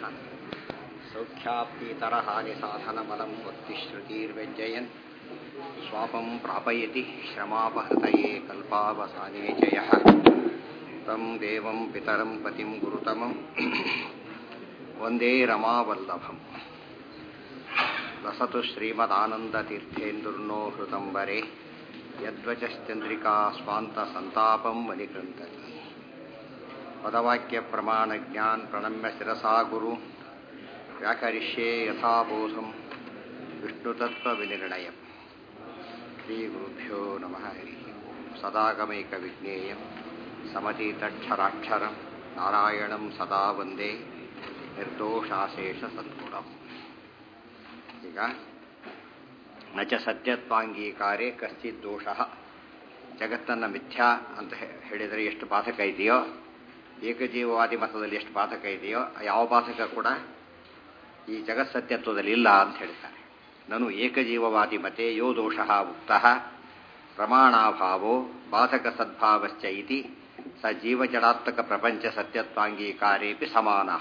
सौख्याप्तितरहानिसाधनमलं वक्तिश्रुतिर्व्यञ्जयन् स्वापं प्रापयति श्रमापहृतये कल्पावसाने च यः तं देवं पितरं पतिं गुरुतमं वन्दे रमावल्लभम् लसतु श्रीमदानन्दतीर्थेन्दुर्नो हृतम्बरे यद्वचश्चन्द्रिका स्वान्तसन्तापं वनिकृन्तति पदवाक्यप्रमाणज्ञान् प्रणम्य शिरसा गुरु व्याकरिष्ये यथाबोधं विष्णुतत्त्वविनिर्णयम् श्रीगुरुभ्यो नमः हरिः सदागमैकविज्ञेयं समतीतक्षराक्षरं नारायणं सदा वन्दे ನಿರ್ದೋಷಾಶೇಷಸದ್ಗುಣಂ ಈಗ ನ ಚ ಸತ್ಯತ್ವಾಂಗೀಕಾರೇ ಕಶ್ಚಿತ್ ದೋಷ ಜಗತ್ತನ್ನು ಮಿಥ್ಯಾ ಅಂತ ಹೇಳಿದರೆ ಎಷ್ಟು ಬಾಧಕ ಇದೆಯೋ ಏಕಜೀವವಾದಿ ಮತದಲ್ಲಿ ಎಷ್ಟು ಬಾಧಕ ಇದೆಯೋ ಯಾವ ಬಾಧಕ ಕೂಡ ಈ ಜಗತ್ಸತ್ಯತ್ವದಲ್ಲಿ ಇಲ್ಲ ಅಂತ ಹೇಳ್ತಾರೆ ನಾನು ಏಕಜೀವವಾದಿ ಮತೆ ಯೋ ದೋಷ ಉಕ್ತ ಪ್ರಮಾಣಾಭಾವೋ ಬಾಧಕ ಸದ್ಭಾವಶ್ಚ ಇತಿ ಸ ಜೀವಜಡಾತ್ಮಕ ಪ್ರಪಂಚ ಸತ್ಯತ್ವಾಂಗೀಕಾರೇಪಿ ಸಮಾನಃ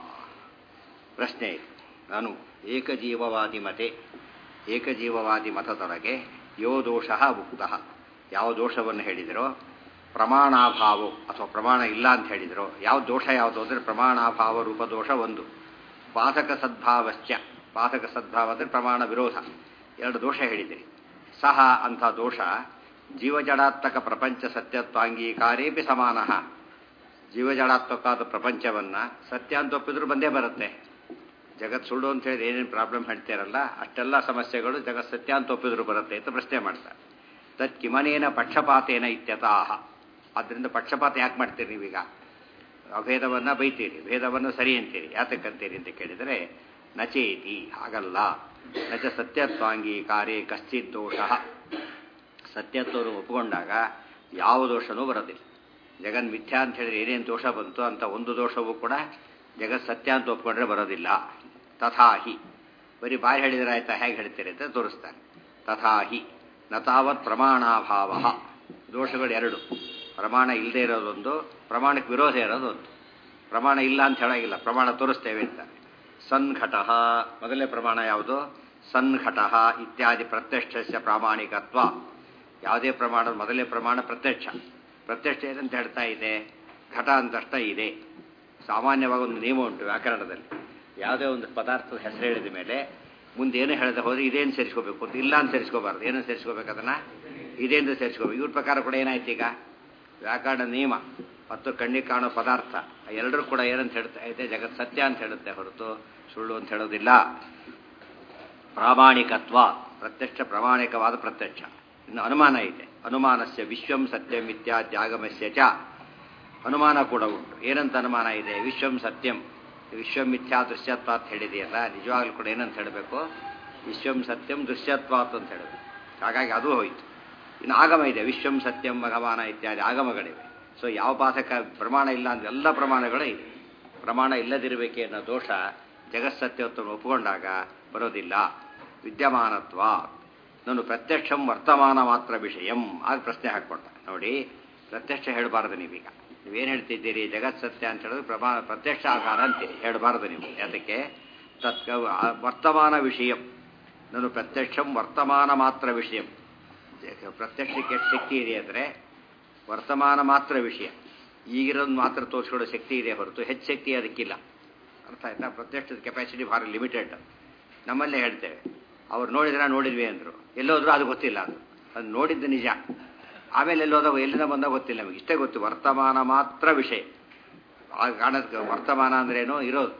ಪ್ರಶ್ನೆ ನಾನು ಏಕಜೀವವಾದಿ ಮತೆ ಏಕಜೀವವಾದಿ ಮತದೊಳಗೆ ಯೋ ದೋಷ ಉಕ್ತ ಯಾವ ದೋಷವನ್ನು ಹೇಳಿದರೋ ಪ್ರಮಾಣಾಭಾವ ಅಥವಾ ಪ್ರಮಾಣ ಇಲ್ಲ ಅಂತ ಹೇಳಿದರೋ ಯಾವ ದೋಷ ಯಾವುದು ಅಂದರೆ ಪ್ರಮಾಣಾಭಾವ ರೂಪ ದೋಷ ಒಂದು ಬಾಧಕ ಸದ್ಭಾವಶ್ಚ ಬಾಧಕ ಸದ್ಭಾವ ಅಂದರೆ ಪ್ರಮಾಣ ವಿರೋಧ ಎರಡು ದೋಷ ಹೇಳಿದಿರಿ ಸಹ ಅಂಥ ದೋಷ ಜೀವಜಡಾತ್ಮಕ ಪ್ರಪಂಚ ಸತ್ಯತ್ವಾಂಗೀಕಾರೇಪಿ ಸಮಾನ ಜೀವಜಡಾತ್ಮಕವಾದ ಪ್ರಪಂಚವನ್ನು ಸತ್ಯ ಅಂತ ಒಪ್ಪಿದ್ರು ಬಂದೇ ಬರುತ್ತೆ ಜಗತ್ ಸುಳ್ಳು ಅಂತ ಹೇಳಿ ಏನೇನು ಪ್ರಾಬ್ಲಮ್ ಹೇಳ್ತಾರಲ್ಲ ಅಷ್ಟೆಲ್ಲ ಸಮಸ್ಯೆಗಳು ಜಗತ್ ಸತ್ಯ ಅಂತ ಒಪ್ಪಿದ್ರು ಬರುತ್ತೆ ಅಂತ ಪ್ರಶ್ನೆ ಮಾಡ್ತಾರೆ ತತ್ ಕಿಮನೇನ ಪಕ್ಷಪಾತೇನ ಇತ್ಯತಾಹ ಆದ್ದರಿಂದ ಪಕ್ಷಪಾತ ಯಾಕೆ ಮಾಡ್ತೀರಿ ನೀವೀಗ ಅಭೇದವನ್ನು ಬೈತೀರಿ ಭೇದವನ್ನು ಸರಿ ಅಂತೀರಿ ಯಾತಕ್ಕಂತೀರಿ ಅಂತ ಕೇಳಿದರೆ ನಚೇತಿ ಹಾಗಲ್ಲ ನಚ ಸತ್ಯತ್ವಾಂಗೀಕಾರೇ ಕಶ್ಚಿತ್ ದೋಷ ಸತ್ಯತ್ವವನ್ನು ಒಪ್ಪಿಕೊಂಡಾಗ ಯಾವ ದೋಷನೂ ಬರೋದಿಲ್ಲ ಜಗನ್ ಮಿಥ್ಯಾ ಅಂತ ಹೇಳಿದ್ರೆ ಏನೇನು ದೋಷ ಬಂತು ಅಂತ ಒಂದು ದೋಷವೂ ಕೂಡ ಜಗತ್ ಸತ್ಯ ಅಂತ ಒಪ್ಕೊಂಡ್ರೆ ಬರೋದಿಲ್ಲ ತಥಾಹಿ ಬರೀ ಬಾಯಿ ಹೇಳಿದ್ರೆ ಆಯ್ತಾ ಹೇಗೆ ಹೇಳ್ತೀರಿ ಅಂತ ತೋರಿಸ್ತಾನೆ ತಥಾಹಿ ನ ತಾವತ್ ಪ್ರಮಾಣಾಭಾವ ದೋಷಗಳು ಎರಡು ಪ್ರಮಾಣ ಇಲ್ಲದೆ ಇರೋದೊಂದು ಪ್ರಮಾಣಕ್ಕೆ ವಿರೋಧ ಇರೋದೊಂದು ಪ್ರಮಾಣ ಇಲ್ಲ ಅಂತ ಹೇಳಾಗಿಲ್ಲ ಪ್ರಮಾಣ ತೋರಿಸ್ತೇವೆ ಅಂತ ಸನ್ಘಟ ಮೊದಲನೇ ಪ್ರಮಾಣ ಯಾವುದು ಸನ್ಘಟ ಇತ್ಯಾದಿ ಪ್ರತ್ಯಕ್ಷ ಪ್ರಾಮಾಣಿಕತ್ವ ಯಾವುದೇ ಪ್ರಮಾಣದ ಮೊದಲನೇ ಪ್ರಮಾಣ ಪ್ರತ್ಯಕ್ಷ ಪ್ರತ್ಯಕ್ಷ ಏನಂತ ಹೇಳ್ತಾ ಇದೆ ಘಟ ಅಂತಷ್ಟ ಇದೆ ಸಾಮಾನ್ಯವಾಗಿ ಒಂದು ನಿಯಮ ಉಂಟು ವ್ಯಾಕರಣದಲ್ಲಿ ಯಾವುದೇ ಒಂದು ಪದಾರ್ಥದ ಹೆಸರು ಹೇಳಿದ ಮೇಲೆ ಮುಂದೆ ಏನು ಹೇಳದೆ ಹೋದರೆ ಇದೇನು ಸೇರಿಸ್ಕೋಬೇಕು ಅಂತ ಇಲ್ಲ ಅಂತ ಸೇರಿಸ್ಕೋಬಾರ್ದು ಏನನ್ನು ಸೇರಿಸ್ಕೋಬೇಕು ಅದನ್ನು ಇದೇನು ಸೇರಿಸ್ಕೋಬೇಕು ಇವ್ರ ಪ್ರಕಾರ ಕೂಡ ಏನಾಯ್ತು ಈಗ ವ್ಯಾಕರಣ ನಿಯಮ ಮತ್ತು ಕಣ್ಣಿಗೆ ಕಾಣೋ ಪದಾರ್ಥ ಎಲ್ಲರೂ ಕೂಡ ಏನಂತ ಹೇಳ್ತಾ ಇದೆ ಜಗತ್ ಸತ್ಯ ಅಂತ ಹೇಳುತ್ತೆ ಹೊರತು ಸುಳ್ಳು ಅಂತ ಹೇಳೋದಿಲ್ಲ ಪ್ರಾಮಾಣಿಕತ್ವ ಪ್ರತ್ಯಕ್ಷ ಪ್ರಾಮಾಣಿಕವಾದ ಪ್ರತ್ಯಕ್ಷ ಇನ್ನು ಅನುಮಾನ ಇದೆ ಅನುಮಾನಸ್ಯ ವಿಶ್ವಂ ಸತ್ಯಂ ಇತ್ಯಾದ್ಯಾಗಮಸ್ಯ ಚ ಅನುಮಾನ ಕೂಡ ಉಂಟು ಏನಂತ ಅನುಮಾನ ಇದೆ ವಿಶ್ವಂ ಸತ್ಯಂ ವಿಶ್ವಂ ಮಿಥ್ಯಾ ದೃಶ್ಯತ್ವ ಅಂತ ಹೇಳಿದೆಯಲ್ಲ ನಿಜವಾಗ್ಲೂ ಕೂಡ ಏನಂತ ಹೇಳಬೇಕು ವಿಶ್ವಂ ಸತ್ಯಂ ದೃಶ್ಯತ್ವಾತ್ ಅಂತ ಹೇಳಬೇಕು ಹಾಗಾಗಿ ಅದು ಹೋಯಿತು ಇನ್ನು ಆಗಮ ಇದೆ ವಿಶ್ವಂ ಸತ್ಯಂ ಭಗವಾನ ಇತ್ಯಾದಿ ಆಗಮಗಳಿವೆ ಸೊ ಯಾವ ಬಾಧಕ ಪ್ರಮಾಣ ಇಲ್ಲ ಅಂದ್ರೆ ಎಲ್ಲ ಪ್ರಮಾಣಗಳೇ ಇದೆ ಪ್ರಮಾಣ ಇಲ್ಲದಿರಬೇಕೆ ಅನ್ನೋ ದೋಷ ಜಗತ್ಸತ್ಯತ್ವವನ್ನು ಒಪ್ಪಿಕೊಂಡಾಗ ಬರೋದಿಲ್ಲ ವಿದ್ಯಮಾನತ್ವ ನಾನು ಪ್ರತ್ಯಕ್ಷಂ ವರ್ತಮಾನ ಮಾತ್ರ ವಿಷಯಂ ಆಗ ಪ್ರಶ್ನೆ ಹಾಕ್ಕೊಂಡ ನೋಡಿ ಪ್ರತ್ಯಕ್ಷ ಹೇಳಬಾರದು ನೀವೀಗ ನೀವೇನು ಹೇಳ್ತಿದ್ದೀರಿ ಜಗತ್ ಸತ್ಯ ಅಂತ ಹೇಳಿದ್ರೆ ಪ್ರಮಾ ಪ್ರತ್ಯಕ್ಷ ಆಕಾರ ಅಂತೀರಿ ಹೇಳಬಾರದು ನೀವು ಯಾತಕ್ಕೆ ತತ್ ವರ್ತಮಾನ ವಿಷಯಂ ನಾನು ಪ್ರತ್ಯಕ್ಷಂ ವರ್ತಮಾನ ಮಾತ್ರ ವಿಷಯಂ ಪ್ರತ್ಯಕ್ಷಕ್ಕೆ ಎಷ್ಟು ಶಕ್ತಿ ಇದೆ ಅಂದರೆ ವರ್ತಮಾನ ಮಾತ್ರ ವಿಷಯ ಈಗಿರೋದು ಮಾತ್ರ ತೋರಿಸ್ಕೊಳ್ಳೋ ಶಕ್ತಿ ಇದೆ ಹೊರತು ಹೆಚ್ಚು ಶಕ್ತಿ ಅದಕ್ಕಿಲ್ಲ ಅರ್ಥ ಆಯ್ತಾ ಪ್ರತ್ಯಕ್ಷದ ಕೆಪಾಸಿಟಿ ಭಾರಿ ಲಿಮಿಟೆಡ್ ನಮ್ಮಲ್ಲೇ ಹೇಳ್ತೇವೆ ಅವ್ರು ನೋಡಿದ್ರೆ ನೋಡಿದ್ವಿ ಅಂದರು ಎಲ್ಲೋದ್ರೂ ಅದು ಗೊತ್ತಿಲ್ಲ ಅದು ಅದು ನೋಡಿದ್ದು ನಿಜ ಆಮೇಲೆ ಎಲ್ಲೋದಾಗ ಎಲ್ಲಿಂದ ಬಂದಾಗ ಗೊತ್ತಿಲ್ಲ ನಮಗೆ ಇಷ್ಟೇ ಗೊತ್ತು ವರ್ತಮಾನ ಮಾತ್ರ ವಿಷಯ ಕಾಣದ ವರ್ತಮಾನ ಅಂದ್ರೇನು ಇರೋದು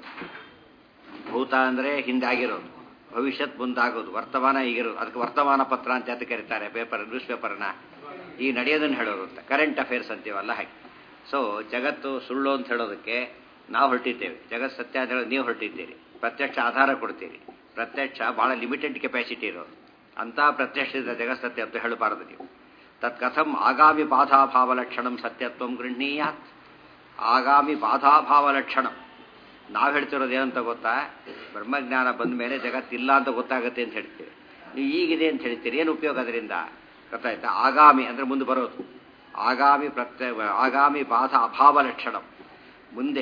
ಭೂತ ಅಂದರೆ ಹಿಂದಾಗಿರೋದು ಭವಿಷ್ಯತ್ ಮುಂದಾಗೋದು ವರ್ತಮಾನ ಈಗಿರೋದು ಅದಕ್ಕೆ ವರ್ತಮಾನ ಪತ್ರ ಅಂತ ಯಾತ ಕರೀತಾರೆ ಪೇಪರ್ ನ್ಯೂಸ್ ಪೇಪರ್ನ ಈ ನಡೆಯೋದನ್ನು ಹೇಳೋರು ಅಂತ ಕರೆಂಟ್ ಅಫೇರ್ಸ್ ಅಂತೀವಲ್ಲ ಹಾಗೆ ಸೊ ಜಗತ್ತು ಸುಳ್ಳು ಅಂತ ಹೇಳೋದಕ್ಕೆ ನಾವು ಹೊರಟಿದ್ದೇವೆ ಜಗತ್ ಸತ್ಯ ಅಂತ ಹೇಳೋದು ನೀವು ಹೊರಟಿದ್ದೀರಿ ಪ್ರತ್ಯಕ್ಷ ಆಧಾರ ಕೊಡ್ತೀರಿ ಪ್ರತ್ಯಕ್ಷ ಭಾಳ ಲಿಮಿಟೆಡ್ ಕೆಪಾಸಿಟಿ ಇರೋದು ಅಂಥ ಪ್ರತ್ಯಕ್ಷದ ಜಗತ್ ಸತ್ಯ ಅಂತ ಹೇಳಬಾರದು ನೀವು ತತ್ಕಥಂ ಆಗಾಮಿ ಬಾಧಾಭಾವ ಲಕ್ಷಣಂ ಸತ್ಯತ್ವಂ ಗೃಹಣೀಯಾತ್ ಆಗಾಮಿ ಬಾಧಾಭಾವ ಲಕ್ಷಣಂ ನಾವು ಹೇಳ್ತಿರೋದು ಏನಂತ ಗೊತ್ತಾ ಬ್ರಹ್ಮಜ್ಞಾನ ಬಂದ ಮೇಲೆ ಜಗತ್ತಿಲ್ಲ ಅಂತ ಗೊತ್ತಾಗುತ್ತೆ ಅಂತ ಹೇಳ್ತೀವಿ ನೀವು ಈಗಿದೆ ಅಂತ ಹೇಳ್ತೀರಿ ಏನು ಉಪಯೋಗ ಅದರಿಂದ ಗೊತ್ತಾಯ್ತಾ ಆಗಾಮಿ ಅಂದರೆ ಮುಂದೆ ಬರೋದು ಆಗಾಮಿ ಪ್ರತ್ಯ ಆಗಾಮಿ ಬಾಧ ಅಭಾವ ಲಕ್ಷಣ ಮುಂದೆ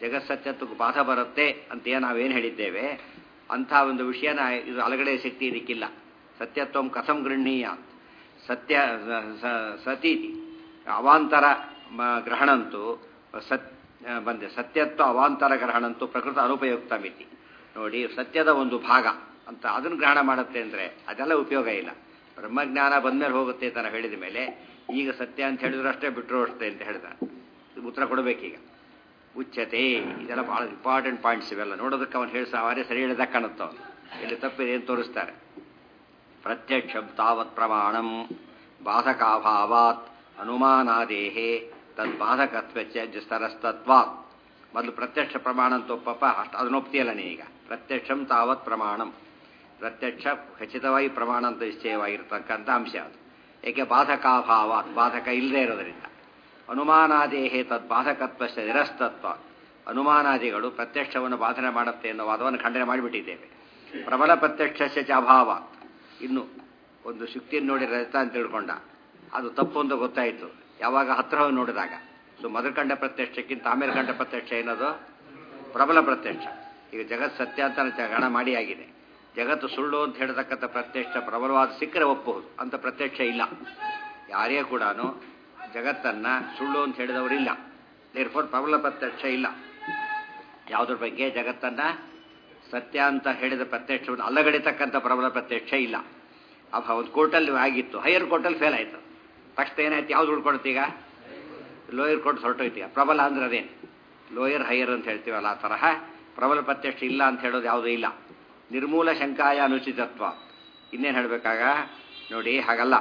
ಜಗತ್ ಸತ್ಯತ್ವಕ್ಕೆ ಬಾಧ ಬರುತ್ತೆ ಅಂತ ನಾವೇನು ಹೇಳಿದ್ದೇವೆ ಅಂಥ ಒಂದು ವಿಷಯನ ಇದು ಅಲಗಡೆ ಶಕ್ತಿ ಇದಕ್ಕಿಲ್ಲ ಸತ್ಯತ್ವಂ ಕಥಂ ಗೃಹಣೀಯ ಸತ್ಯ ಸತೀತಿ ಅವಾಂತರ ಗ್ರಹಣಂತೂ ಸತ್ ಬಂದೆ ಸತ್ಯತ್ವ ಅವಾಂತರ ಗ್ರಹಣಂತೂ ಪ್ರಕೃತ ಅನುಪಯುಕ್ತ ಮಿತಿ ನೋಡಿ ಸತ್ಯದ ಒಂದು ಭಾಗ ಅಂತ ಅದನ್ನು ಗ್ರಹಣ ಮಾಡುತ್ತೆ ಅಂದರೆ ಅದೆಲ್ಲ ಉಪಯೋಗ ಇಲ್ಲ ಬ್ರಹ್ಮಜ್ಞಾನ ಬಂದ್ಮೇಲೆ ಹೋಗುತ್ತೆ ಅಂತ ನಾವು ಹೇಳಿದ ಮೇಲೆ ಈಗ ಸತ್ಯ ಅಂತ ಹೇಳಿದ್ರು ಅಷ್ಟೇ ಬಿಟ್ಟರು ಅಷ್ಟೇ ಅಂತ ಹೇಳಿದ ಉತ್ತರ ಕೊಡಬೇಕೀಗ ಉಚ್ಚತೆ ಇದೆಲ್ಲ ಭಾಳ ಇಂಪಾರ್ಟೆಂಟ್ ಪಾಯಿಂಟ್ಸ್ ಇವೆಲ್ಲ ನೋಡೋದಕ್ಕೆ ಅವನು ಹೇಳಿಸ ಅವರೇ ಸರಿ ಹೇಳಿದಾಗ ಕಾಣುತ್ತೆ ಅವನು ಇಲ್ಲಿ ತಪ್ಪಿದೆ ಏನು ತೋರಿಸ್ತಾರೆ ಪ್ರತ್ಯಕ್ಷ ತಾವತ್ ಪ್ರಮಾಣಂ ಬಾಧಕಾಭಾವಾತ್ ಅನುಮಾನಾದೇಹೇ ತದ್ಬಾಧಕತ್ವ ಸ್ತರಸ್ತತ್ವಾತ್ ಮೊದಲು ಪ್ರತ್ಯಕ್ಷ ಪ್ರಮಾಣ ಅಂತ ಒಪ್ಪಪ್ಪ ಅಷ್ಟು ಅದನ್ನ ಒಪ್ತಿಯಲ್ಲ ನೀನೀಗ ಪ್ರತ್ಯಕ್ಷಂ ತಾವತ್ ಪ್ರಮಾಣಂ ಪ್ರತ್ಯಕ್ಷ ಖಚಿತವಾಗಿ ಪ್ರಮಾಣ ಅಂತ ನಿಶ್ಚಯವಾಗಿರ್ತಕ್ಕಂಥ ಅಂಶ ಅದು ಏಕೆ ಬಾಧಕಾಭಾವ ಬಾಧಕ ಇಲ್ಲದೆ ಇರೋದರಿಂದ ಅನುಮಾನಾದೇಹೇ ತದ್ ಬಾಧಕತ್ವ ನಿರಸ್ತತ್ವ ಅನುಮಾನಾದಿಗಳು ಪ್ರತ್ಯಕ್ಷವನ್ನು ಬಾಧನೆ ಮಾಡುತ್ತೆ ಎನ್ನುವ ವಾದವನ್ನು ಖಂಡನೆ ಮಾಡಿಬಿಟ್ಟಿದ್ದೇವೆ ಪ್ರಬಲ ಪ್ರತ್ಯಕ್ಷ ಅಭಾವ ಇನ್ನು ಒಂದು ಶುಕ್ತಿಯನ್ನು ನೋಡಿ ರಜತ ಅಂತ ತಿಳ್ಕೊಂಡ ಅದು ತಪ್ಪು ಅಂತ ಗೊತ್ತಾಯಿತು ಯಾವಾಗ ಹತ್ರ ಹೋಗಿ ನೋಡಿದಾಗ ಸೊ ಮೊದಲು ಕಂಡ ಪ್ರತ್ಯಕ್ಷಕ್ಕಿಂತ ಆಮೇಲೆ ಕಂಡ ಪ್ರತ್ಯಕ್ಷ ಏನದು ಪ್ರಬಲ ಪ್ರತ್ಯಕ್ಷ ಈಗ ಜಗತ್ ಸತ್ಯ ಅಂತ ಗಣ ಮಾಡಿ ಆಗಿದೆ ಜಗತ್ತು ಸುಳ್ಳು ಅಂತ ಹೇಳ್ತಕ್ಕಂಥ ಪ್ರತ್ಯಕ್ಷ ಪ್ರಬಲವಾದ ಸಿಕ್ಕರೆ ಒಪ್ಪಬಹುದು ಅಂತ ಪ್ರತ್ಯಕ್ಷ ಇಲ್ಲ ಯಾರೇ ಕೂಡ ಜಗತ್ತನ್ನ ಸುಳ್ಳು ಅಂತ ಹೇಳಿದವರಿಲ್ಲ ದೇರ್ಫೋರ್ ಪ್ರಬಲ ಪ್ರತ್ಯಕ್ಷ ಇಲ್ಲ ಯಾವುದ್ರ ಬಗ್ಗೆ ಜಗತ್ತನ್ನ ಸತ್ಯ ಅಂತ ಹೇಳಿದ ಪ್ರತ್ಯಕ್ಷವನ್ನು ಅಲ್ಲಗಡಿತಕ್ಕಂಥ ಪ್ರಬಲ ಪ್ರತ್ಯಕ್ಷ ಇಲ್ಲ ಅಭ ಒಂದು ಕೋರ್ಟಲ್ಲಿ ಆಗಿತ್ತು ಹೈಯರ್ ಕೋರ್ಟಲ್ಲಿ ಫೇಲ್ ಆಯಿತು ತಕ್ಷಣ ಏನಾಯ್ತು ಯಾವ್ದು ಉಳ್ಕೊಳ್ತೀಗ ಲೋಯರ್ ಕೋರ್ಟ್ ಹೊರಟೋಯ್ತೀಗ ಪ್ರಬಲ ಅಂದ್ರೆ ಅದೇನು ಲೋಯರ್ ಹೈಯರ್ ಅಂತ ಹೇಳ್ತೀವಲ್ಲ ಆ ತರಹ ಪ್ರಬಲ ಪ್ರತ್ಯಕ್ಷ ಇಲ್ಲ ಅಂತ ಹೇಳೋದು ಯಾವುದೂ ಇಲ್ಲ ನಿರ್ಮೂಲ ಶಂಕಾಯ ಅನುಚಿತತ್ವ ಇನ್ನೇನು ಹೇಳಬೇಕಾಗ ನೋಡಿ ಹಾಗಲ್ಲ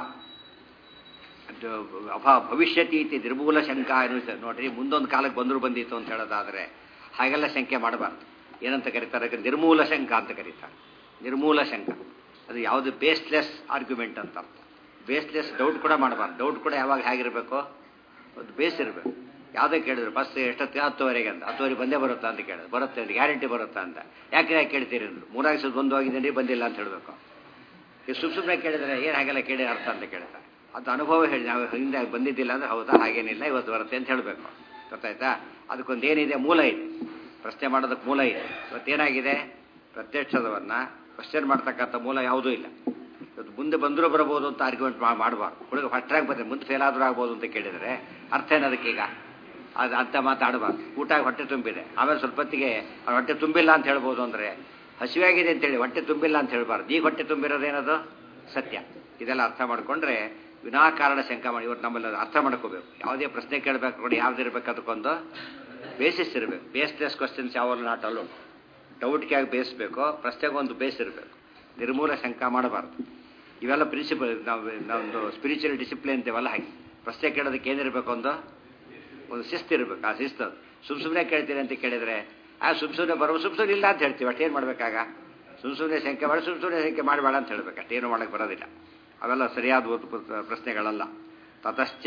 ಅಭ ಭವಿಷ್ಯತಿ ಇತಿ ನಿರ್ಮೂಲ ಶಂಕಾ ಅನುಚಿತ ನೋಡ್ರಿ ಮುಂದೊಂದು ಕಾಲಕ್ಕೆ ಬಂದರೂ ಬಂದಿತ್ತು ಅಂತ ಹೇಳೋದಾದರೆ ಹಾಗೆಲ್ಲ ಶಂಕೆ ಮಾಡಬಾರ್ದು ಏನಂತ ಕರೀತಾರೆ ನಿರ್ಮೂಲ ಶಂಕ ಅಂತ ಕರೀತಾರೆ ನಿರ್ಮೂಲ ಶಂಕ ಅದು ಯಾವುದು ಬೇಸ್ಲೆಸ್ ಆರ್ಗ್ಯುಮೆಂಟ್ ಅಂತ ಅರ್ಥ ಬೇಸ್ಲೆಸ್ ಡೌಟ್ ಕೂಡ ಮಾಡಬಾರ್ದು ಡೌಟ್ ಕೂಡ ಯಾವಾಗ ಹೇಗಿರಬೇಕು ಒಂದು ಬೇಸ್ ಇರಬೇಕು ಯಾವುದೇ ಕೇಳಿದ್ರು ಬಸ್ ಎಷ್ಟೊತ್ತಿಗೆ ಹತ್ತುವರೆಗೆ ಅಂತ ಹತ್ತುವರೆಗೆ ಬಂದೇ ಬರುತ್ತಾ ಅಂತ ಕೇಳಿದ್ರು ಬರುತ್ತೆ ಅಂತ ಗ್ಯಾರಂಟಿ ಬರುತ್ತಾ ಅಂತ ಯಾಕೆ ಯಾಕೆ ಕೇಳ್ತೀರಿ ಅಂದರು ಮೂರಾಗ ಸಲ ಬಂದು ಹೋಗಿದ್ದೀನಿ ಬಂದಿಲ್ಲ ಅಂತ ಹೇಳಬೇಕು ಈ ಸುಮ್ ಸುಮ್ಮನೆ ಕೇಳಿದರೆ ಏನು ಹಾಗೆಲ್ಲ ಕೇಳಿ ಅರ್ಥ ಅಂತ ಕೇಳ್ತಾರೆ ಅದು ಅನುಭವ ಹೇಳಿ ನಾವು ಹಿಂದೆ ಬಂದಿದ್ದಿಲ್ಲ ಅಂದರೆ ಹೌದಾ ಹಾಗೇನಿಲ್ಲ ಇವತ್ತು ಬರುತ್ತೆ ಅಂತ ಹೇಳಬೇಕು ಗೊತ್ತಾಯ್ತಾ ಅದಕ್ಕೊಂದು ಏನಿದೆ ಮೂಲ ಇದೆ ಪ್ರಶ್ನೆ ಮಾಡೋದಕ್ಕೆ ಮೂಲ ಇದೆ ಇವತ್ತೇನಾಗಿದೆ ಪ್ರತ್ಯಕ್ಷದವನ್ನು ಕ್ವಶನ್ ಮಾಡ್ತಕ್ಕಂಥ ಮೂಲ ಯಾವುದೂ ಇಲ್ಲ ಇವತ್ತು ಮುಂದೆ ಬಂದರೂ ಬರ್ಬೋದು ಅಂತ ಆರ್ಗ್ಯುಮೆಂಟ್ ಮಾಡಬಾರ್ದು ಹುಡುಗ ಫಸ್ಟ್ ರ್ಯಾಂಕ್ ಬಂದರೆ ಮುಂದೆ ಫೇಲ್ ಆದರೂ ಆಗ್ಬೋದು ಅಂತ ಕೇಳಿದರೆ ಅರ್ಥ ಏನದಕ್ಕೀಗ ಅದು ಅಂತ ಮಾತಾಡಬಾರ್ದು ಊಟ ಹೊಟ್ಟೆ ತುಂಬಿದೆ ಆಮೇಲೆ ಸ್ವಲ್ಪ ಹೊತ್ತಿಗೆ ಅವ್ನು ಹೊಟ್ಟೆ ತುಂಬಿಲ್ಲ ಅಂತ ಹೇಳ್ಬೋದು ಅಂದರೆ ಹಸಿವಾಗಿದೆ ಅಂತೇಳಿ ಹೊಟ್ಟೆ ತುಂಬಿಲ್ಲ ಅಂತ ಹೇಳ್ಬಾರ್ದು ಈಗ ಹೊಟ್ಟೆ ತುಂಬಿರೋದೇನದು ಸತ್ಯ ಇದೆಲ್ಲ ಅರ್ಥ ಮಾಡಿಕೊಂಡ್ರೆ ವಿನಾಕಾರಣ ಶಂಕ ಮಾಡಿ ಇವತ್ತು ನಮ್ಮಲ್ಲಿ ಅರ್ಥ ಮಾಡ್ಕೋಬೇಕು ಯಾವುದೇ ಪ್ರಶ್ನೆ ಕೇಳಬೇಕು ನೋಡಿ ಯಾವ್ದಿರ್ಬೇಕು ಅದಕ್ಕೊಂದು ಬೇಸಿಸ್ ಇರಬೇಕು ಬೇಸ್ಲೆಸ್ ಕ್ವಶನ್ಸ್ ಯಾವಾಗಲೂ ನಾಟ್ ಅಲ್ಲೋ ಡೌಟ್ಗೆ ಆಗಿ ಬೇಯಿಸ್ಬೇಕು ಪ್ರಶ್ನೆಗೆ ಒಂದು ಬೇಸ್ ಇರಬೇಕು ನಿರ್ಮೂಲ ಶಂಕ ಮಾಡಬಾರ್ದು ಇವೆಲ್ಲ ಪ್ರಿನ್ಸಿಪಲ್ ನಾವು ನಾವೊಂದು ಸ್ಪಿರಿಚುವಲ್ ಡಿಸಿಪ್ಲಿನ್ ಅಂತೀವಲ್ಲ ಹಾಗೆ ಪ್ರಶ್ನೆ ಕೇಳೋದಕ್ಕೆ ಏನಿರಬೇಕು ಒಂದು ಒಂದು ಶಿಸ್ತು ಇರಬೇಕು ಆ ಶಿಸ್ತು ಸುಮ್ ಸುಮ್ಮನೆ ಕೇಳ್ತೀರಿ ಅಂತ ಕೇಳಿದರೆ ಆ ಸುಮ್ ಸುಮ್ಮನೆ ಬರೋ ಸುಮ್ ಸುಮ್ಮನೆ ಇಲ್ಲ ಅಂತ ಹೇಳ್ತೀವಿ ಅಷ್ಟೇನು ಮಾಡಬೇಕಾಗ ಸುಮ್ ಸುಮ್ಮನೆ ಸಂಖ್ಯೆ ಮಾಡಿ ಸುಮ್ ಸುಮ್ಮನೆ ಸಂಖ್ಯೆ ಮಾಡಬೇಡ ಅಂತ ಹೇಳ್ಬೇಕು ಅಷ್ಟೇನು ಮಾಡೋಕ್ಕೆ ಬರೋದಿಲ್ಲ ಅವೆಲ್ಲ ಸರಿಯಾದ ಪ್ರಶ್ನೆಗಳಲ್ಲ ತತಶ್ಚ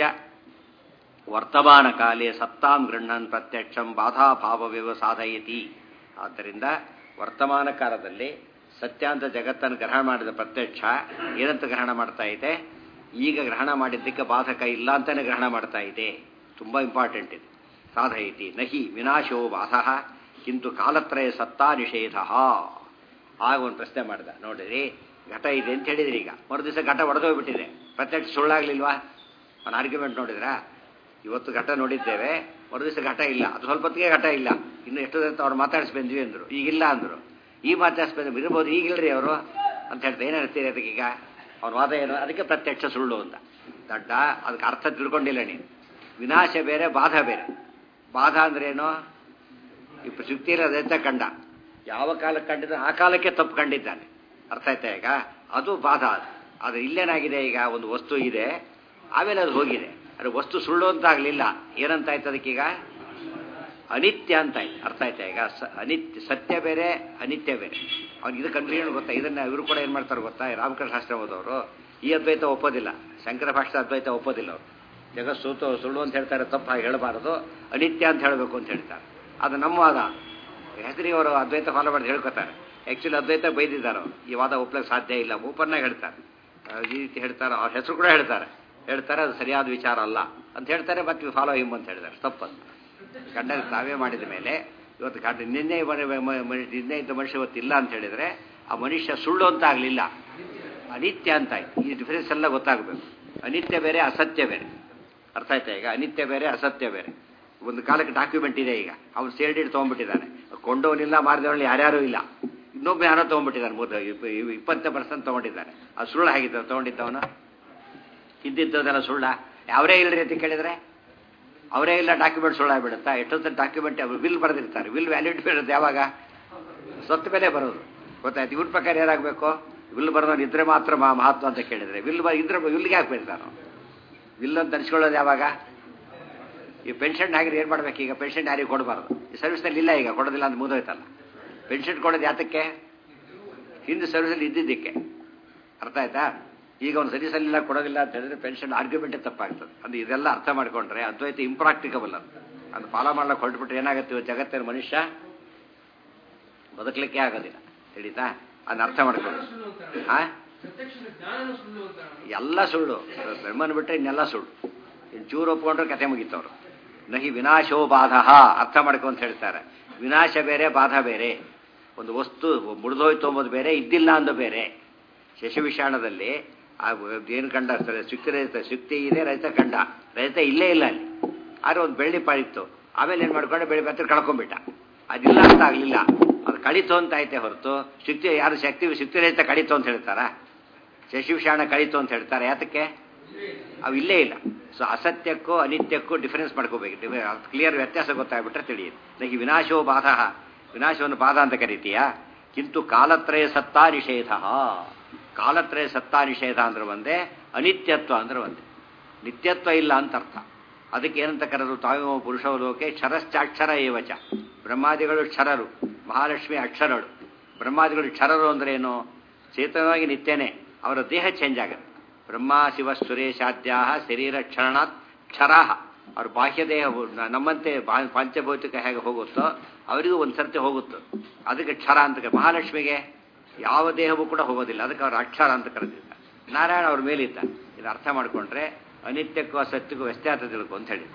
ವರ್ತಮಾನ ಕಾಲೇ ಸತ್ತಾಂ ಗೃಹನ್ ಪ್ರತ್ಯಕ್ಷಂ ಬಾಧಾಭಾವವಿವ ಸಾಧಯತಿ ಆದ್ದರಿಂದ ವರ್ತಮಾನ ಕಾಲದಲ್ಲಿ ಸತ್ಯ ಅಂತ ಜಗತ್ತನ್ನು ಗ್ರಹಣ ಮಾಡಿದ ಪ್ರತ್ಯಕ್ಷ ಏನಂತ ಗ್ರಹಣ ಮಾಡ್ತಾ ಇದೆ ಈಗ ಗ್ರಹಣ ಮಾಡಿದ್ದಕ್ಕೆ ಬಾಧಕ ಇಲ್ಲ ಅಂತಾನೆ ಗ್ರಹಣ ಮಾಡ್ತಾ ಇದೆ ತುಂಬ ಇಂಪಾರ್ಟೆಂಟ್ ಇದೆ ಸಾಧಯತಿ ನಹಿ ವಿನಾಶೋ ಬಾಧ ಕಿಂತು ಕಾಲತ್ರಯ ಸತ್ತಾ ನಿಷೇಧ ಆಗ ಒಂದು ಪ್ರಶ್ನೆ ಮಾಡಿದ ನೋಡಿರಿ ಘಟ ಇದೆ ಅಂತ ಹೇಳಿದ್ರಿ ಈಗ ಮರು ದಿವಸ ಘಟ ಒಡೆದೋಗ್ಬಿಟ್ಟಿದೆ ಪ್ರತ್ಯಕ್ಷ ಸುಳ್ಳಾಗ್ಲಿಲ್ವಾ ಒಂದು ಆರ್ಗ್ಯುಮೆಂಟ್ ನೋಡಿದ್ರಾ ಇವತ್ತು ಘಟ ನೋಡಿದ್ದೇವೆ ಮರು ದಿವಸ ಘಟ ಇಲ್ಲ ಅದು ಸ್ವಲ್ಪ ಹೊತ್ತಿಗೆ ಘಟ ಇಲ್ಲ ಇನ್ನು ಎಷ್ಟು ದಿವಸ ಅವ್ರು ಮಾತಾಡಿಸಿ ಬಂದ್ವಿ ಅಂದರು ಈಗಿಲ್ಲ ಅಂದರು ಈ ಮಾತಾಡಿಸಿ ಬಂದು ಇರ್ಬೋದು ಈಗಿಲ್ರಿ ಅವರು ಅಂತ ಹೇಳ್ತಾರೆ ಏನು ಹೇಳ್ತೀರಿ ಅದಕ್ಕೀಗ ಅವ್ರ ವಾದ ಏನು ಅದಕ್ಕೆ ಪ್ರತ್ಯಕ್ಷ ಸುಳ್ಳು ಅಂತ ದಡ್ಡ ಅದಕ್ಕೆ ಅರ್ಥ ತಿಳ್ಕೊಂಡಿಲ್ಲ ನೀನು ವಿನಾಶ ಬೇರೆ ಬಾಧ ಬೇರೆ ಬಾಧ ಅಂದ್ರೇನು ಈ ಶುಕ್ತಿಯಲ್ಲಿ ಅದೆಂತ ಕಂಡ ಯಾವ ಕಾಲಕ್ಕೆ ಕಂಡಿದ್ದ ಆ ಕಾಲಕ್ಕೆ ತಪ್ಪು ಕಂಡಿದ್ದಾನೆ ಅರ್ಥ ಆಯ್ತಾ ಈಗ ಅದು ಬಾಧ ಅದು ಆದರೆ ಇಲ್ಲೇನಾಗಿದೆ ಈಗ ಒಂದು ವಸ್ತು ಇದೆ ಆಮೇಲೆ ಅದು ಹೋಗಿದೆ ಅದು ವಸ್ತು ಸುಳ್ಳು ಅಂತ ಆಗಲಿಲ್ಲ ಏನಂತ ಆಯ್ತು ಅದಕ್ಕೀಗ ಅನಿತ್ಯ ಅಂತ ಆಯ್ತು ಅರ್ಥ ಆಯ್ತಾ ಈಗ ಅನಿತ್ಯ ಸತ್ಯ ಬೇರೆ ಅನಿತ್ಯ ಬೇರೆ ಅವ್ನಿಗೆ ಇದು ಕನ್ಫ್ಯೂಷನ್ ಗೊತ್ತಾ ಇದನ್ನ ಇವರು ಕೂಡ ಏನು ಮಾಡ್ತಾರೆ ಗೊತ್ತಾ ರಾಮಕೃಷ್ಣ ಶಾಸ್ತ್ರ ಓದೋರು ಈ ಅದ್ವೈತ ಒಪ್ಪೋದಿಲ್ಲ ಶಂಕರ ಭಾಷೆ ಅದ್ವೈತ ಒಪ್ಪೋದಿಲ್ಲ ಅವರು ಜಗತ್ ಸೂತು ಸುಳ್ಳು ಅಂತ ಹೇಳ್ತಾರೆ ತಪ್ಪ ಹೇಳಬಾರದು ಅನಿತ್ಯ ಅಂತ ಹೇಳಬೇಕು ಅಂತ ಹೇಳ್ತಾರೆ ಅದು ನಮ್ಮ ವಾದ ಹೆಸರಿಗೆ ಅವರು ಅದ್ವೈತ ಫಾಲೋ ಮಾಡಿ ಹೇಳ್ಕೊತಾರೆ ಆ್ಯಕ್ಚುಲಿ ಅದ್ವೈತ ಬೈದಿದ್ದಾರೆ ಈ ವಾದ ಒಪ್ಲಕ್ಕೆ ಸಾಧ್ಯ ಇಲ್ಲ ಓಪನ್ನಾಗಿ ಹೇಳ್ತಾರೆ ಈ ರೀತಿ ಹೇಳ್ತಾರೆ ಅವ್ರ ಹೆಸರು ಕೂಡ ಹೇಳ್ತಾರೆ ಹೇಳ್ತಾರೆ ಅದು ಸರಿಯಾದ ವಿಚಾರ ಅಲ್ಲ ಅಂತ ಹೇಳ್ತಾರೆ ಮತ್ತೆ ಫಾಲೋ ಹಿಮ್ ಅಂತ ಹೇಳ್ತಾರೆ ತಪ್ಪದು ಗಂಡ ತಾವೇ ಮಾಡಿದ ಮೇಲೆ ಇವತ್ತು ಘಟ ನಿನ್ನೆ ಮನೆ- ಮ- ಮ- ನಿನ್ನೆ ಇದ್ದ ಮನುಷ್ಯ ಇವತ್ತು ಇಲ್ಲ ಅಂತ ಹೇಳಿದರೆ ಆ ಮನುಷ್ಯ ಸುಳ್ಳು ಅಂತ ಆಗಲಿಲ್ಲ ಅನಿತ್ಯ ಅಂತ ಆಯ್ತು ಈ ಡಿಫರೆನ್ಸ್ ಎಲ್ಲ ಗೊತ್ತಾಗಬೇಕು ಅನಿತ್ಯ ಬೇರೆ ಅಸತ್ಯ ಬೇರೆ ಅರ್ಥ ಆಯ್ತಾ ಈಗ ಅನಿತ್ಯ ಬೇರೆ ಅಸತ್ಯ ಬೇರೆ ಒಂದು ಕಾಲಕ್ಕೆ ಡಾಕ್ಯುಮೆಂಟ್ ಇದೆ ಈಗ ಅವ್ನು ಸೇಲ್ಡಿಡ್ ತೊಗೊಂಡ್ಬಿಟ್ಟಿದ್ದಾನೆ ಕೊಂಡವನಿಲ್ಲ ಮಾರಿದವನಲ್ಲಿ ಯಾರ್ಯಾರೂ ಇಲ್ಲ ಇನ್ನೊಬ್ಬ ಯಾರೋ ತೊಗೊಂಡ್ಬಿಟ್ಟಿದ್ದಾನೆ ಮೂರು ಇಪ್ಪತ್ತು ಪರ್ಸೆಂಟ್ ತೊಗೊಂಡಿದ್ದಾನೆ ಅದು ಸುಳ್ಳು ಆಗಿದ್ದ ತೊಗೊಂಡಿದ್ದವನು ಇದ್ದಿದ್ದದೆಲ್ಲ ಸುಳ್ಳ ಅವರೇ ಇಲ್ಲರಿ ಅಂತ ಕೇಳಿದರೆ ಅವರೇ ಇಲ್ಲ ಡಾಕ್ಯುಮೆಂಟ್ ಸುಳ್ಳಾಗ್ಬಿಡುತ್ತಾ ಎಷ್ಟೊತ್ತು ಡಾಕ್ಯುಮೆಂಟ್ ಅವರು ಬಿಲ್ ಬರೆದಿರ್ತಾರೆ ಬಿಲ್ ವ್ಯಾಲಿಡ್ ಬರೋದು ಯಾವಾಗ ಸ್ವತ್ತು ಬೆಲೆ ಬರೋದು ಗೊತ್ತಾಯ್ತು ಇವ್ರ ಪ್ರಕಾರ ಏನಾಗಬೇಕು ವಿಲ್ ಬರೋದು ಇದ್ರೆ ಮಾತ್ರ ಮಾ ಮಹತ್ವ ಅಂತ ಕೇಳಿದರೆ ವಿಲ್ ಬ ಇದ್ರೆ ವಿಲ್ಗೆ ಹಾಕ್ಬೇಕು ನಾನು ವಿಲ್ ಅಂತ ಅನ್ಸ್ಕೊಳ್ಳೋದು ಯಾವಾಗ ಈ ಪೆನ್ಷನ್ ಆಗಿದ್ರೆ ಏನು ಮಾಡ್ಬೇಕು ಈಗ ಪೆನ್ಷನ್ ಯಾರಿಗೆ ಕೊಡಬಾರ್ದು ಈ ಸರ್ವಿಸ್ನಲ್ಲಿ ಇಲ್ಲ ಈಗ ಕೊಡೋದಿಲ್ಲ ಅಂತ ಮುಗಿದೋಯ್ತಲ್ಲ ಪೆನ್ಷನ್ ಕೊಡೋದು ಯಾತಕ್ಕೆ ಹಿಂದೆ ಸರ್ವಿಸಲ್ಲಿ ಇದ್ದಿದ್ದಕ್ಕೆ ಅರ್ಥ ಆಯ್ತಾ ಈಗ ಒಂದು ಸರ್ವಿಸಲ್ಲಿಲ್ಲ ಕೊಡೋದಿಲ್ಲ ಅಂತ ಹೇಳಿದ್ರೆ ಪೆನ್ಷನ್ ಆರ್ಗ್ಯುಮೆಂಟೇ ತಪ್ಪಾಗ್ತದೆ ಅದು ಇದೆಲ್ಲ ಅರ್ಥ ಮಾಡ್ಕೊಂಡ್ರೆ ಅದ್ವೈತ ಇಂಪ್ರಾಕ್ಟಿಕಬಲ್ ಅದು ಅದು ಫಾಲೋ ಮಾಡ್ಲಿಕ್ಕೆ ಹೊರಟ್ಬಿಟ್ರೆ ಏನಾಗುತ್ತೆ ಇವತ್ತು ಜಗತ್ತಿನ ಮನುಷ್ಯ ಬದುಕಲಿಕ್ಕೆ ಆಗೋದಿಲ್ಲ ತಿಳಿತಾ ಅದನ್ನ ಅರ್ಥ ಮಾಡ್ಕೊಂಡು ಆ ಎಲ್ಲ ಸುಳ್ಳು ಬ್ರಹ್ಮನ್ ಬಿಟ್ಟರೆ ಇನ್ನೆಲ್ಲ ಸುಳ್ಳು ಇನ್ನು ಚೂರು ಒಪ್ಕೊಂಡ್ರೆ ಕತೆ ಮುಗಿತವ್ರು ನಹಿ ವಿನಾಶೋ ಬಾಧ ಅರ್ಥ ಮಾಡ್ಕೊ ಅಂತ ಹೇಳ್ತಾರೆ ವಿನಾಶ ಬೇರೆ ಬಾಧ ಬೇರೆ ಒಂದು ವಸ್ತು ಮುರಿದೋಯ್ತು ಅಂಬೋದು ಬೇರೆ ಇದ್ದಿಲ್ಲ ಅಂದು ಬೇರೆ ಶಶವಿಷಾಣದಲ್ಲಿ ಆ ಏನು ಕಂಡ ಶುಕ್ತಿ ರಹಿತ ಶುಕ್ತಿ ಇದೆ ರಹಿತ ಕಂಡ ರಹಿತ ಇಲ್ಲೇ ಇಲ್ಲ ಅಲ್ಲಿ ಆದ್ರೆ ಒಂದು ಬೆಳ್ಳಿ ಪಾಳಿತ್ತು ಆಮೇಲೆ ಏನು ಮಾಡ್ಕೊಂಡು ಬೆಳಿ ಬೆತ್ತ ಕಳ್ಕೊಂಡ್ಬಿಟ್ಟ ಅದಿಲ್ಲ ಅಂತ ಆಗಲಿಲ್ಲ ಅದು ಕಳಿತು ಅಂತ ಐತೆ ಹೊರತು ಶುಕ್ತಿ ಯಾರು ಶಕ್ತಿ ಶುಕ್ತಿ ರಹಿತ ಕಳಿತು ಅಂತ ಹೇಳ್ತಾರಾ ಶಶಿವಿಷಾಣ ಕಳಿತು ಅಂತ ಹೇಳ್ತಾರೆ ಯಾತಕ್ಕೆ ಅವು ಇಲ್ಲೇ ಇಲ್ಲ ಸೊ ಅಸತ್ಯಕ್ಕೂ ಅನಿತ್ಯಕ್ಕೂ ಡಿಫರೆನ್ಸ್ ಮಾಡ್ಕೋಬೇಕು ಕ್ಲಿಯರ್ ವ್ಯತ್ಯಾಸ ಗೊತ್ತಾಗ್ಬಿಟ್ರೆ ತಿಳಿಯುತ್ತೆ ನನಗೆ ವಿನಾಶೋ ಬಾಧ ವಿನಾಶವನ್ನು ಬಾಧ ಅಂತ ಕರಿತೀಯಾ ಕಿಂತು ಕಾಲತ್ರಯ ಸತ್ತಾ ನಿಷೇಧ ಕಾಲತ್ರಯ ಸತ್ತಾ ನಿಷೇಧ ಅಂದ್ರೆ ಒಂದೇ ಅನಿತ್ಯತ್ವ ಅಂದ್ರೆ ಒಂದೇ ನಿತ್ಯತ್ವ ಇಲ್ಲ ಅಂತ ಅರ್ಥ ಅದಕ್ಕೆ ಏನಂತ ಕರೆದ್ರು ತಾವು ಪುರುಷವಲೋಕೆ ಕ್ಷರಶ್ಚಾಕ್ಷರ ಏವಚ ಬ್ರಹ್ಮಾದಿಗಳು ಕ್ಷರರು ಮಹಾಲಕ್ಷ್ಮಿ ಅಕ್ಷರಗಳು ಬ್ರಹ್ಮಾದಿಗಳು ಕ್ಷರರು ಅಂದ್ರೆ ಏನು ಚೇತನವಾಗಿ ನಿತ್ಯನೇ ಅವರ ದೇಹ ಚೇಂಜ್ ಆಗುತ್ತೆ ಬ್ರಹ್ಮ ಶಿವ ಸುರೇಶಾದ್ಯ ಶರೀರ ಕ್ಷರಣಾತ್ ಕ್ಷರಾಹ ಅವ್ರ ಬಾಹ್ಯ ದೇಹ ನಮ್ಮಂತೆ ಬಾ- ಪಂಚಭೌತಿಕ ಹೇಗೆ ಹೋಗುತ್ತೋ ಅವರಿಗೂ ಒಂದು ಸರ್ತಿ ಹೋಗುತ್ತೆ ಅದಕ್ಕೆ ಕ್ಷರ ಅಂತ ಕರೆ- ಮಹಾಲಕ್ಷ್ಮಿಗೆ ಯಾವ ದೇಹವೂ ಕೂಡ ಹೋಗೋದಿಲ್ಲ ಅದಕ್ಕೆ ಅವ್ರ ಅಕ್ಷರ ಅಂತ ಕರೆದಿದ್ದಾರೆ ನಾರಾಯಣ ಅವ್ರ ಮೇಲಿದ್ದ ಇದು ಅರ್ಥ ಮಾಡಿಕೊಂಡ್ರೆ ಅನಿತ್ಯಕ್ಕೂ ಅಸತ್ಯಕ್ಕೂ ವ್ಯತ್ಯಾಸ ತಿಳ್ಕೊ ಅಂತ ಹೇಳಿ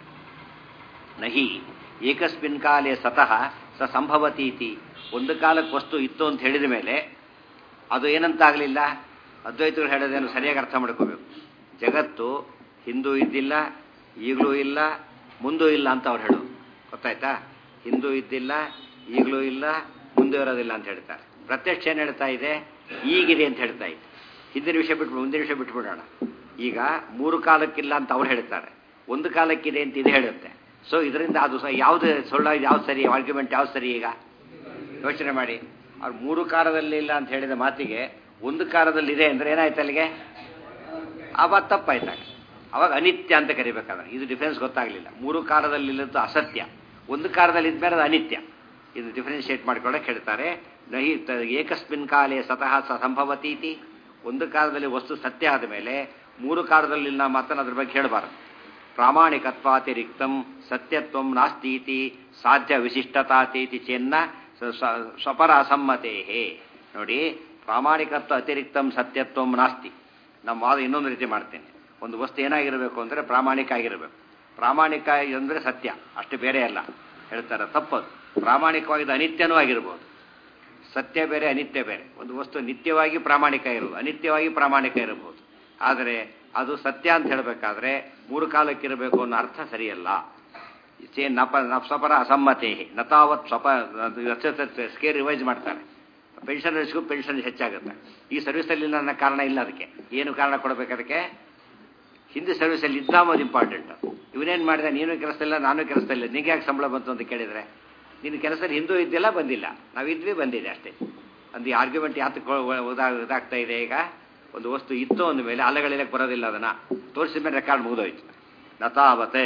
ನಹಿ ಏಕಸ್ಮಿನ್ ಕಾಲೇ ಸತಃ ಸ ಸಂಭವತೀತಿ ಒಂದು ಕಾಲಕ್ಕೆ ವಸ್ತು ಇತ್ತು ಅಂತ ಹೇಳಿದ ಮೇಲೆ ಅದು ಏನಂತಾಗಲಿಲ್ಲ ಅದ್ವೈತಗಳು ಹೇಳೋದೇನು ಸರಿಯಾಗಿ ಅರ್ಥ ಮಾಡ್ಕೋಬೇಕು ಜಗತ್ತು ಹಿಂದೂ ಇದ್ದಿಲ್ಲ ಈಗಲೂ ಇಲ್ಲ ಮುಂದೂ ಇಲ್ಲ ಅಂತ ಅವ್ರು ಹೇಳೋದು ಗೊತ್ತಾಯ್ತಾ ಹಿಂದೂ ಇದ್ದಿಲ್ಲ ಈಗಲೂ ಇಲ್ಲ ಮುಂದೆ ಇರೋದಿಲ್ಲ ಅಂತ ಹೇಳ್ತಾರೆ ಪ್ರತ್ಯಕ್ಷ ಏನು ಹೇಳ್ತಾ ಇದೆ ಈಗಿದೆ ಅಂತ ಹೇಳ್ತಾ ಇದೆ ಹಿಂದಿನ ವಿಷಯ ಬಿಟ್ಟು ಮುಂದಿನ ವಿಷಯ ಬಿಟ್ಬಿಡೋಣ ಈಗ ಮೂರು ಕಾಲಕ್ಕಿಲ್ಲ ಅಂತ ಅವ್ರು ಹೇಳ್ತಾರೆ ಒಂದು ಕಾಲಕ್ಕಿದೆ ಅಂತ ಇದು ಹೇಳುತ್ತೆ ಸೊ ಇದರಿಂದ ಅದು ಸಹ ಯಾವುದು ಸುಳ್ಳ ಯಾವ್ದು ಸರಿ ಆರ್ಗ್ಯುಮೆಂಟ್ ಯಾವ್ದು ಸರಿ ಈಗ ಯೋಚನೆ ಮಾಡಿ ಅವ್ರು ಮೂರು ಕಾಲದಲ್ಲಿ ಇಲ್ಲ ಅಂತ ಹೇಳಿದ ಮಾತಿಗೆ ಒಂದು ಕಾಲದಲ್ಲಿ ಇದೆ ಅಂದ್ರೆ ಏನಾಯ್ತು ಅಲ್ಲಿಗೆ ಆವಾಗ ತಪ್ಪಾಯ್ತಾಗ ಅವಾಗ ಅನಿತ್ಯ ಅಂತ ಕರಿಬೇಕಾದ್ರೆ ಇದು ಡಿಫರೆನ್ಸ್ ಗೊತ್ತಾಗಲಿಲ್ಲ ಮೂರು ಕಾಲದಲ್ಲಿ ಇಲ್ಲದ್ದು ಅಸತ್ಯ ಒಂದು ಕಾಲದಲ್ಲಿ ಇದ್ಮೇಲೆ ಅದು ಅನಿತ್ಯ ಇದು ಡಿಫರೆನ್ಶಿಯೇಟ್ ಮಾಡ್ಕೊಳ್ಳೋಕೆ ಹೇಳ್ತಾರೆ ನಹಿ ತ- ಏಕಸ್ಮಿನ್ ಕಾಲೇ ಸತಃ ಸ ಸಂಭವತೀತಿ ಒಂದು ಕಾಲದಲ್ಲಿ ವಸ್ತು ಸತ್ಯ ಆದ ಮೇಲೆ ಮೂರು ಕಾಲದಲ್ಲಿ ಇಲ್ಲ ಮಾತ್ರ ಅದ್ರ ಬಗ್ಗೆ ಹೇಳಬಾರದು ಪ್ರಾಮಾಣಿಕತ್ವಾತಿರಿಕ್ತಂ ಸತ್ಯತ್ವಂ ನಾಸ್ತೀತಿ ಸಾಧ್ಯ ವಿಶಿಷ್ಟತಾತೀತಿ ಚೆನ್ನ ಸ- ಸ- ಸ್ವಪರ ಅಸಮ್ಮತೇಹೇ ನೋಡಿ ಪ್ರಾಮಾಣಿಕತ್ವ ಅತಿರಿಕ್ತಂ ಸತ್ಯತ್ವಂ ನಾಸ್ತಿ ನಮ್ಮ ವಾದ ಇನ್ನೊಂದು ರೀತಿ ಮಾಡ್ತೇನೆ ಒಂದು ವಸ್ತು ಏನಾಗಿರಬೇಕು ಅಂದರೆ ಪ್ರಾಮಾಣಿಕ ಆಗಿರಬೇಕು ಪ್ರಾಮಾಣಿಕ ಅಂದರೆ ಸತ್ಯ ಅಷ್ಟು ಬೇರೆ ಅಲ್ಲ ಹೇಳ್ತಾರೆ ತಪ್ಪದು ಪ್ರಾಮಾಣಿಕವಾಗಿದ್ದು ಅನಿತ್ಯನೂ ಆಗಿರ್ಬೋದು ಸತ್ಯ ಬೇರೆ ಅನಿತ್ಯ ಬೇರೆ ಒಂದು ವಸ್ತು ನಿತ್ಯವಾಗಿ ಪ್ರಾಮಾಣಿಕ ಇರುವುದು ಅನಿತ್ಯವಾಗಿ ಪ್ರಾಮಾಣಿಕ ಇರಬಹುದು ಆದರೆ ಅದು ಸತ್ಯ ಅಂತ ಹೇಳಬೇಕಾದ್ರೆ ಮೂರು ಕಾಲಕ್ಕಿರಬೇಕು ಅನ್ನೋ ಅರ್ಥ ಸರಿಯಲ್ಲ ಚೇ ನಪ ನಪ್ಸಪರ ಅಸಮ್ಮತೆ ನತಾವತ್ ಸ್ವಪ ಸ್ಕೇರ್ ರಿವೈಸ್ ಮಾಡ್ತಾರೆ ಪೆನ್ಷನ್ ರಿಸ್ಕು ಪೆನ್ಷನ್ ಹೆಚ್ಚಾಗುತ್ತೆ ಈ ಸರ್ವಿಸಲ್ಲಿ ನನ್ನ ಕಾರಣ ಇಲ್ಲ ಅದಕ್ಕೆ ಏನು ಕಾರಣ ಕೊಡಬೇಕು ಅದಕ್ಕೆ ಹಿಂದೆ ಸರ್ವಿಸಲ್ಲಿ ಇದ್ದ ಅದು ಇಂಪಾರ್ಟೆಂಟ್ ಇವನೇನು ಮಾಡಿದ ನೀನು ಕೆಲಸದಲ್ಲ ನಾನು ಕೆಲಸದಲ್ಲ ನಿಂಗೆ ಯಾಕೆ ಸಂಬಳ ಬಂತು ಅಂತ ಕೇಳಿದರೆ ನಿನ್ನ ಕೆಲಸದಲ್ಲಿ ಹಿಂದೂ ಇದ್ದಿಲ್ಲ ಬಂದಿಲ್ಲ ನಾವಿದ್ವಿ ಬಂದಿದೆ ಅಷ್ಟೇ ಅಂದು ಈ ಆರ್ಗ್ಯುಮೆಂಟ್ ಯಾತಕ್ಕೆ ಇದಾಗ್ತಾ ಇದೆ ಈಗ ಒಂದು ವಸ್ತು ಇತ್ತು ಅಂದ ಮೇಲೆ ಅಲೆಗಳಿಲ್ಲ ಬರೋದಿಲ್ಲ ಅದನ್ನ ತೋರಿಸಿದ ಮೇಲೆ ರೆಕಾರ್ಡ್ ಮುಗಿದೋಯ್ತು ನತಾವತೆ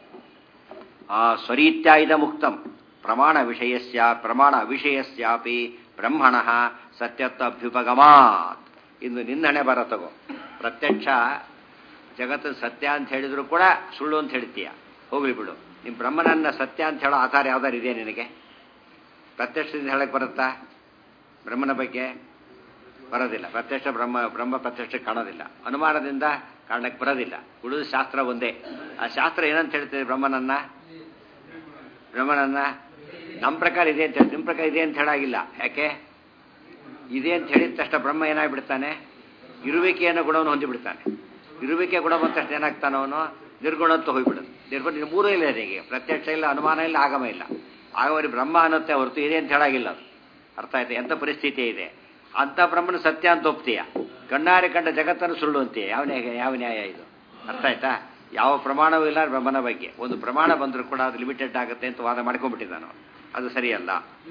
ಆ ಸ್ವರೀತ್ಯಾಯುಧ ಮುಕ್ತಂ ಪ್ರಮಾಣ ವಿಷಯಸ್ಯ ಪ್ರಮಾಣ ವಿಷಯಸ್ಯಾಪಿ ಬ್ರಹ್ಮಣ ಸತ್ಯತ್ವ ಅಭ್ಯುಪಗಮಾತ್ ಇನ್ನು ನಿನ್ನಣೆ ಬರ ತಗೋ ಪ್ರತ್ಯಕ್ಷ ಜಗತ್ತು ಸತ್ಯ ಅಂತ ಹೇಳಿದ್ರು ಕೂಡ ಸುಳ್ಳು ಅಂತ ಹೇಳ್ತೀಯ ಹೋಗ್ಲಿ ಬಿಡು ನಿಮ್ಮ ಬ್ರಹ್ಮನನ್ನ ಸತ್ಯ ಅಂತ ಹೇಳೋ ಆಧಾರ ಯಾವ್ದಾರು ಇದೆ ನಿನಗೆ ಪ್ರತ್ಯಕ್ಷದಿಂದ ಹೇಳಕ್ ಬರುತ್ತಾ ಬ್ರಹ್ಮನ ಬಗ್ಗೆ ಬರೋದಿಲ್ಲ ಪ್ರತ್ಯಕ್ಷ ಬ್ರಹ್ಮ ಬ್ರಹ್ಮ ಪ್ರತ್ಯಕ್ಷ ಕಾಣೋದಿಲ್ಲ ಅನುಮಾನದಿಂದ ಕಾರಣಕ್ಕೆ ಬರೋದಿಲ್ಲ ಉಳಿದ ಶಾಸ್ತ್ರ ಒಂದೇ ಆ ಶಾಸ್ತ್ರ ಏನಂತ ಹೇಳ್ತದೆ ಬ್ರಹ್ಮನನ್ನ ಬ್ರಹ್ಮನನ್ನ ನಮ್ಮ ಪ್ರಕಾರ ಇದೆ ಅಂತ ಹೇಳಿ ನಿಮ್ಮ ಪ್ರಕಾರ ಇದೆ ಅಂತ ಹೇಳಾಗಿಲ್ಲ ಯಾಕೆ ಇದೆ ಅಂತ ಹೇಳಿದ ತಕ್ಷಣ ಬ್ರಹ್ಮ ಏನಾಗ್ಬಿಡ್ತಾನೆ ಇರುವಿಕೆ ಅನ್ನೋ ಗುಣವನ್ನು ಹೊಂದಿಬಿಡ್ತಾನೆ ಇರುವಿಕೆ ಗುಣ ಬಂದ ತಕ್ಷಣ ಏನಾಗ್ತಾನೆ ಅವನು ನಿರ್ಗುಣ ಅಂತ ಹೋಗ್ಬಿಡುತ್ತೆ ನಿರ್ಗುಣ ಮೂರೂ ಇಲ್ಲ ನನಗೆ ಪ್ರತ್ಯಕ್ಷ ಇಲ್ಲ ಅನುಮಾನ ಇಲ್ಲ ಆಗಮ ಇಲ್ಲ ಆಗಮರಿ ಬ್ರಹ್ಮ ಅನ್ನತ್ತೆ ಹೊರತು ಇದೆ ಅಂತ ಹೇಳಾಗಿಲ್ಲ ಅದು ಅರ್ಥ ಆಯ್ತು ಎಂಥ ಪರಿಸ್ಥಿತಿ ಇದೆ ಅಂಥ ಬ್ರಹ್ಮನ ಸತ್ಯ ಅಂತ ಒಪ್ತೀಯ ಕಣ್ಣಾರೆ ಕಂಡ ಜಗತ್ತನ್ನು ಸುಳ್ಳು ಅಂತೀಯ ಯಾವ ನ್ಯಾಯ ಯಾವ ನ್ಯಾಯ ಇದು ಅರ್ಥ ಆಯ್ತಾ ಯಾವ ಪ್ರಮಾಣವೂ ಇಲ್ಲ ಬ್ರಹ್ಮನ ಬಗ್ಗೆ ಒಂದು ಪ್ರಮಾಣ ಬಂದರೂ ಕೂಡ ಅದು ಲಿಮಿಟೆಡ್ ಆಗುತ್ತೆ ಅಂತ ವಾದ ಮಾಡ್ಕೊಂಡ್ಬಿಟ್ಟಿದ್ದಾನು ಅದು ಸರಿಯಲ್ಲ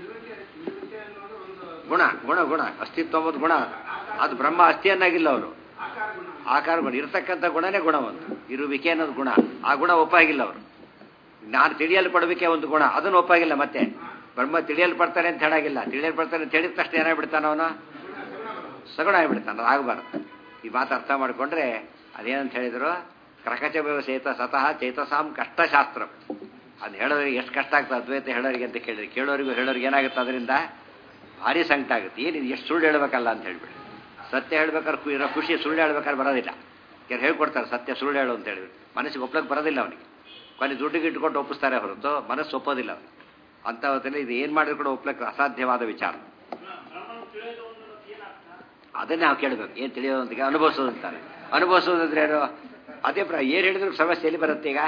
ಗುಣ ಗುಣ ಗುಣ ಅಸ್ತಿತ್ವ ಅನ್ನೋದು ಗುಣ ಅದು ಬ್ರಹ್ಮ ಅಸ್ಥಿಯನ್ನಾಗಿಲ್ಲ ಅವರು ಆಕಾರ ಗುಣ ಇರತಕ್ಕಂಥ ಗುಣನೇ ಗುಣ ಒಂದು ಇರುವಿಕೆ ಅನ್ನೋದು ಗುಣ ಆ ಗುಣ ಒಪ್ಪಾಗಿಲ್ಲ ಅವರು ನಾನು ತಿಳಿಯಲ್ಪಡಬೇಕೆ ಒಂದು ಗುಣ ಅದನ್ನು ಒಪ್ಪಾಗಿಲ್ಲ ಮತ್ತೆ ಬ್ರಹ್ಮ ತಿಳಿಯಲ್ಪಡ್ತಾನೆ ಅಂತ ಹೇಳಾಗಿಲ್ಲ ತಿಳಿಯಲ್ಪಡ್ತಾನೆ ಅಂತ ಹೇಳಿದ ತಕ್ಷಣ ಏನಾಗ್ಬಿಡ್ತಾನ ಅವನು ಸಗುಣ ಆಗಿಬಿಡ್ತಾನೆ ಅದು ಆಗಬಾರ್ದು ಈ ಮಾತು ಅರ್ಥ ಮಾಡಿಕೊಂಡ್ರೆ ಅದೇನಂತ ಹೇಳಿದ್ರು ಕ್ರಕಚ ವ್ಯವಸೇತ ಸತಃ ಚೇತಸಾಂ ಕಷ್ಟಶಾಸ್ತ್ರ ಅದು ಹೇಳೋರಿಗೆ ಎಷ್ಟು ಕಷ್ಟ ಆಗ್ತದೆ ಅದ್ವೈತ ಹೇಳೋರಿಗೆ ಅಂತ ಕೇಳಿದ್ರೆ ಕೇಳೋರಿಗೂ ಹೇಳೋರಿಗೆ ಏನಾಗುತ್ತೆ ಅದರಿಂದ ಭಾರಿ ಸಂಕಟ ಆಗುತ್ತೆ ಏನಿದು ಎಷ್ಟು ಸುಳ್ಳು ಹೇಳ್ಬೇಕಲ್ಲ ಅಂತ ಹೇಳ್ಬಿಡಿ ಸತ್ಯ ಹೇಳ್ಬೇಕಾದ್ರೆ ಕು- ಇರೋ ಖುಷಿ ಸುಳ್ಳು ಹೇಳ್ಬೇಕಾದ್ರೆ ಬರೋದಿಲ್ಲ ಕೆಲವು ಹೇಳ್ಕೊಡ್ತಾರೆ ಸತ್ಯ ಸುಳ್ಳು ಹೇಳು ಅಂತ ಹೇಳಿಬಿಟ್ಟು ಮನಸ್ಸಿಗೆ ಒಪ್ಲಕ್ಕೆ ಬರೋದಿಲ್ಲ ಅವನಿಗೆ ಕೊನೆ ದುಡ್ಡಿಗೆ ಇಟ್ಕೊಂಡು ಒಪ್ಪಿಸ್ತಾರೆ ಹೊರತು ಮನಸ್ಸು ಒಪ್ಪೋದಿಲ್ಲ ಅವನಿಗೆ ಅಂಥ ಹೊತ್ತಲ್ಲಿ ಇದು ಏನು ಮಾಡಿದ್ರು ಕೂಡ ಒಪ್ಲಕ್ಕೆ ಅಸಾಧ್ಯವಾದ ವಿಚಾರ ಅದನ್ನೇ ನಾವು ಕೇಳಬೇಕು ಏನು ತಿಳಿಯೋದು ಅಂತ ಅನುಭವಿಸೋದು ಅಂತಾರೆ ಅನುಭವಿಸೋದು ಅಂದ್ರೆ ಏನು ಅದೇ ಪ್ರ ಏನು ಹೇಳಿದ್ರು ಸಮಸ್ಯೆ ಎಲ್ಲಿ ಬರುತ್ತೆ ಈಗ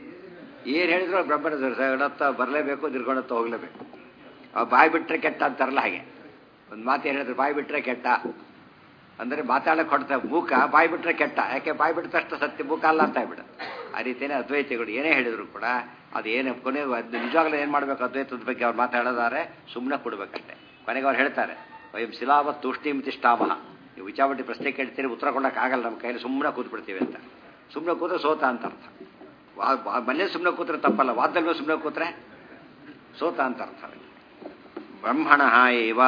ಏನು ಹೇಳಿದ್ರು ಬ್ರಹ್ಮನ ಸಗಣತ್ತ ಬರಲೇಬೇಕು ನಿರ್ಗುಣತ್ತ ಹೋಗಲೇಬೇಕು ಆ ಬಾಯಿ ಬಿಟ್ಟರೆ ಕೆಟ್ಟ ಅಂತಾರಲ್ಲ ಹಾಗೆ ಒಂದು ಮಾತು ಏನು ಹೇಳಿದ್ರು ಬಾಯಿ ಬಿಟ್ಟರೆ ಕೆಟ್ಟ ಅಂದರೆ ಮಾತಾಡಕ್ಕೆ ಹೊಡ್ತಾ ಮೂಕ ಬಾಯಿ ಬಿಟ್ಟರೆ ಕೆಟ್ಟ ಯಾಕೆ ಬಾಯಿ ಬಿಟ್ಟ ತಕ್ಷಣ ಸತ್ಯ ಮೂಕ ಅಲ್ಲ ಅಂತ ಆಗ್ಬಿಡುತ್ತೆ ಆ ರೀತಿಯೇ ಅದ್ವೈತಿಗಳು ಏನೇ ಹೇಳಿದ್ರು ಕೂಡ ಅದೇನು ಕೊನೆ ಅದು ನಿಜವಾಗ್ಲೂ ಏನು ಮಾಡಬೇಕು ಅದ್ವೈತದ ಬಗ್ಗೆ ಅವ್ರು ಮಾತಾಡೋದಾದ್ರೆ ಸುಮ್ಮನೆ ಕೊಡ್ಬೇಕಷ್ಟೆ ಕೊನೆಗೆ ಅವ್ರು ಹೇಳ್ತಾರೆ ವಯಂ ಶಿಲಾವತ್ ತೂಷ್ಣೀಂ ತಿಷ್ಟಾಮಹ ನೀವು ವಿಚಾವಟಿ ಪ್ರಶ್ನೆ ಕೇಳ್ತೀರಿ ಉತ್ತರ ಕೊಡೋಕ್ಕಾಗಲ್ಲ ನಮ್ಮ ಕೈಯಲ್ಲಿ ಸುಮ್ಮನೆ ಕೂತ್ಬಿಡ್ತೀವಿ ಅಂತ ಸುಮ್ಮನೆ ಕೂತ್ರೆ ಸೋತ ಅಂತ ಅರ್ಥ ವಾ ಮನೆ ಸುಮ್ಮನೆ ಕೂತ್ರೆ ತಪ್ಪಲ್ಲ ವಾದಲ್ಲೂ ಸುಮ್ಮನೆ ಕೂತ್ರೆ ಸೋತ ಅಂತ ಅರ್ಥ ಬ್ರಹ್ಮಣ ಏವ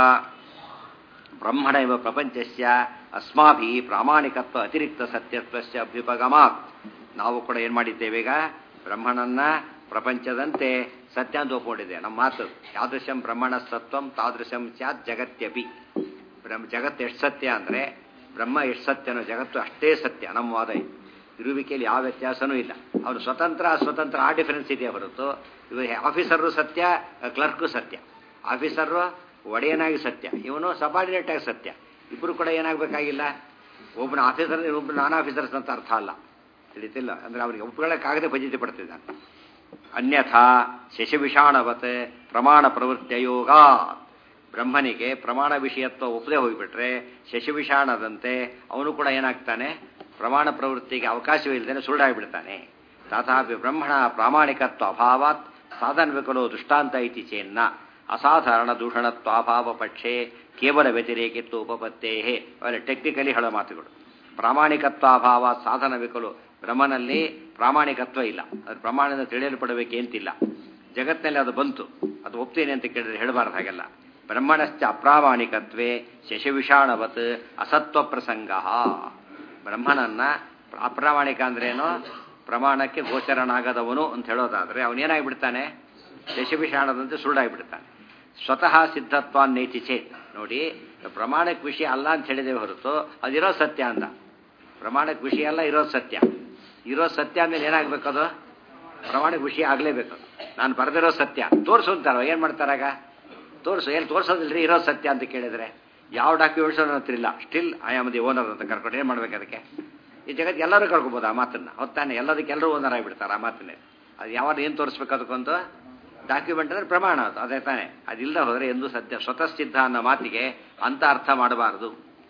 ಬ್ರಹ್ಮಣ ಇವ ಪ್ರಪಂಚಸ್ಯ ಅಸ್ಮಾಭಿ ಪ್ರಾಮಾಣಿಕತ್ವ ಅತಿರಿಕ್ತ ಸತ್ಯತ್ವಸ್ಯ ಅಭ್ಯುಪಗಮಾತ್ ನಾವು ಕೂಡ ಏನು ಮಾಡಿದ್ದೇವೆ ಈಗ ಬ್ರಹ್ಮಣನ್ನ ಪ್ರಪಂಚದಂತೆ ಸತ್ಯ ಅಂತ ಒಪ್ಕೊಂಡಿದೆ ನಮ್ಮ ಮಾತು ಯಾದೃಶಂ ಬ್ರಹ್ಮಣ ಸತ್ವಂ ತಾದೃಶಂ ಸ್ಯಾತ್ ಜಗತ್ಯಪಿ ಬ್ರಹ್ಮ ಜಗತ್ತು ಎಷ್ಟು ಸತ್ಯ ಅಂದರೆ ಬ್ರಹ್ಮ ಎಷ್ಟು ಸತ್ಯನೋ ಜಗತ್ತು ಅಷ್ಟೇ ಸತ್ಯ ನಮ್ಮ ವಾದ ಇದು. ಇರುವಿಕೆಯಲ್ಲಿ ಯಾವ ವ್ಯತ್ಯಾಸನೂ ಇಲ್ಲ ಅವನು ಸ್ವತಂತ್ರ ಅಸ್ವತಂತ್ರ ಆ ಡಿಫರೆನ್ಸ್ ಇದೆ ಹೊರತು ಇವ ಆಫೀಸರು ಸತ್ಯ ಕ್ಲರ್ಕು ಸತ್ಯ ಆಫೀಸರು ಒಡೆಯನಾಗಿ ಸತ್ಯ ಇವನು ಸಬಾರ್ಡಿನೇಟ್ ಆಗಿ ಸತ್ಯ ಇಬ್ಬರು ಕೂಡ ಏನಾಗಬೇಕಾಗಿಲ್ಲ ಒಬ್ಬನ ಆಫೀಸರ್ ಒಬ್ಬನ ನಾನ್ ಆಫೀಸರ್ಸ್ ಅಂತ ಅರ್ಥ ಅಲ್ಲ ತಿಳಿತಿಲ್ಲ ಅಂದ್ರೆ ಅವನಿಗೆ ಒಪ್ಕೊಳ್ಳೋಕ್ಕಾಗದೆ ಭಜಿತ ಪಡ್ತಿದ್ದಾನೆ ಅನ್ಯಥಾ ಶಶವಿಷಾಣವತ್ ಪ್ರಮಾಣ ಪ್ರವೃತ್ತಿಯೋಗ ಬ್ರಹ್ಮನಿಗೆ ಪ್ರಮಾಣ ವಿಷಯತ್ವ ಒಪ್ಪದೆ ಹೋಗಿಬಿಟ್ರೆ ಶಶವಿಷಾಣದಂತೆ ಅವನು ಕೂಡ ಏನಾಗ್ತಾನೆ ಪ್ರಮಾಣ ಪ್ರವೃತ್ತಿಗೆ ಅವಕಾಶವಿಲ್ಲದೆ ಸುಳ್ಳಾಗಿಬಿಡ್ತಾನೆ ತಥಾಪಿ ಬ್ರಹ್ಮಣ ಪ್ರಾಮಾಣಿಕತ್ವ ಅಭಾವಾತ್ ಸಾಧನ ವಿಕಲೋ ದೃಷ್ಟಾಂತ ಇತಿ ಚೇನ್ನ ಅಸಾಧಾರಣ ದೂಷಣತ್ವಾಭಾವ ಪಕ್ಷೆ ಕೇವಲ ವ್ಯತಿರೇಕಿತ್ವ ಉಪಪತ್ತೇ ಅವೆಲ್ಲ ಟೆಕ್ನಿಕಲಿ ಹೇಳೋ ಮಾತುಗಳು ಪ್ರಾಮಾಣಿಕತ್ವಾಭಾವ ಸಾಧನ ವಿಕಲು ಬ್ರಹ್ಮನಲ್ಲಿ ಪ್ರಾಮಾಣಿಕತ್ವ ಇಲ್ಲ ಅದು ಪ್ರಮಾಣದಿಂದ ತಿಳಿಯಲ್ಪಡಬೇಕೇಂತಿಲ್ಲ ಜಗತ್ತಿನಲ್ಲಿ ಅದು ಬಂತು ಅದು ಒಪ್ತೇನೆ ಅಂತ ಕೇಳಿದ್ರೆ ಹೇಳಬಾರ್ದು ಹಾಗೆಲ್ಲ ಬ್ರಹ್ಮಣಶ್ಚ ಅಪ್ರಾಮಾಣಿಕತ್ವೇ ಶಶವಿಷಾಣವತ್ ಅಸತ್ವ ಪ್ರಸಂಗ ಬ್ರಹ್ಮನನ್ನ ಅಪ್ರಾಮಾಣಿಕ ಅಂದ್ರೇನು ಪ್ರಮಾಣಕ್ಕೆ ಗೋಚರನಾಗದವನು ಅಂತ ಹೇಳೋದಾದ್ರೆ ಅವನೇನಾಗ್ಬಿಡ್ತಾನೆ ಶಶವಿಷಾಣದಂತೆ ಸುಳ್ಳಾಗ್ಬಿಡ್ತಾನೆ ಸ್ವತಃ ಸಿದ್ಧತ್ವ ನೇತಿ ಚೇತ್ ನೋಡಿ ಪ್ರಮಾಣಕ್ಕೆ ವಿಷಯ ಅಲ್ಲ ಅಂತ ಹೇಳಿದೇವೆ ಹೊರತು ಅದಿರೋ ಸತ್ಯ ಅಂದ ಪ್ರಮಾಣಕ್ಕೆ ವಿಷಯ ಅಲ್ಲ ಇರೋದು ಸತ್ಯ ಇರೋ ಸತ್ಯ ಅಂದಮೇಲೆ ಏನಾಗಬೇಕದು ಪ್ರಮಾಣಕ್ಕೆ ವಿಷಯ ಆಗಲೇಬೇಕು ನಾನು ಬರೆದಿರೋ ಸತ್ಯ ತೋರಿಸು ಅಂತಾರ ಏನು ಮಾಡ್ತಾರಾಗ ತೋರಿಸು ಏನು ತೋರಿಸೋದಿಲ್ರಿ ಇರೋ ಸತ್ಯ ಅಂತ ಕೇಳಿದ್ರೆ ಯಾವ ಡಾಕ್ಯುಮೆಂಟ್ಸ್ ನನ್ನ ಹತ್ರ ಇಲ್ಲ still I am the owner ಅಂತ ಕರ್ಕೊಂಡು ಏನು ಮಾಡ್ಬೇಕು ಅದಕ್ಕೆ ಈ ಜಗತ್ತು ಎಲ್ಲರೂ ಕರ್ಕೊಬೋದು ಆ ಮಾತನ್ನ ಹೊತ್ತಾನೆ ಎಲ್ಲದಕ್ಕೆ ಎಲ್ಲರೂ ಓನರ್ ಆಗಿಬಿಡ್ತಾರೆ ಆ ಮಾತನ್ನೇ ಅದು ಯಾವಾಗ ಏನು ತೋರಿಸ್ಬೇಕು ಅದಕ್ಕೊಂದು ಡಾಕ್ಯುಮೆಂಟ್ ಅಂದ್ರೆ ಪ್ರಮಾಣ ಅದು ಅದೇ ತಾನೆ ಅದಿಲ್ಲದ ಹೋದರೆ ಎಂದು ಸತ್ಯ ಸ್ವತಃ ಸಿದ್ಧ ಅನ್ನೋ ಮಾತಿಗೆ ಅಂತ ಅರ್ಥ ಮಾಡಬಾರದು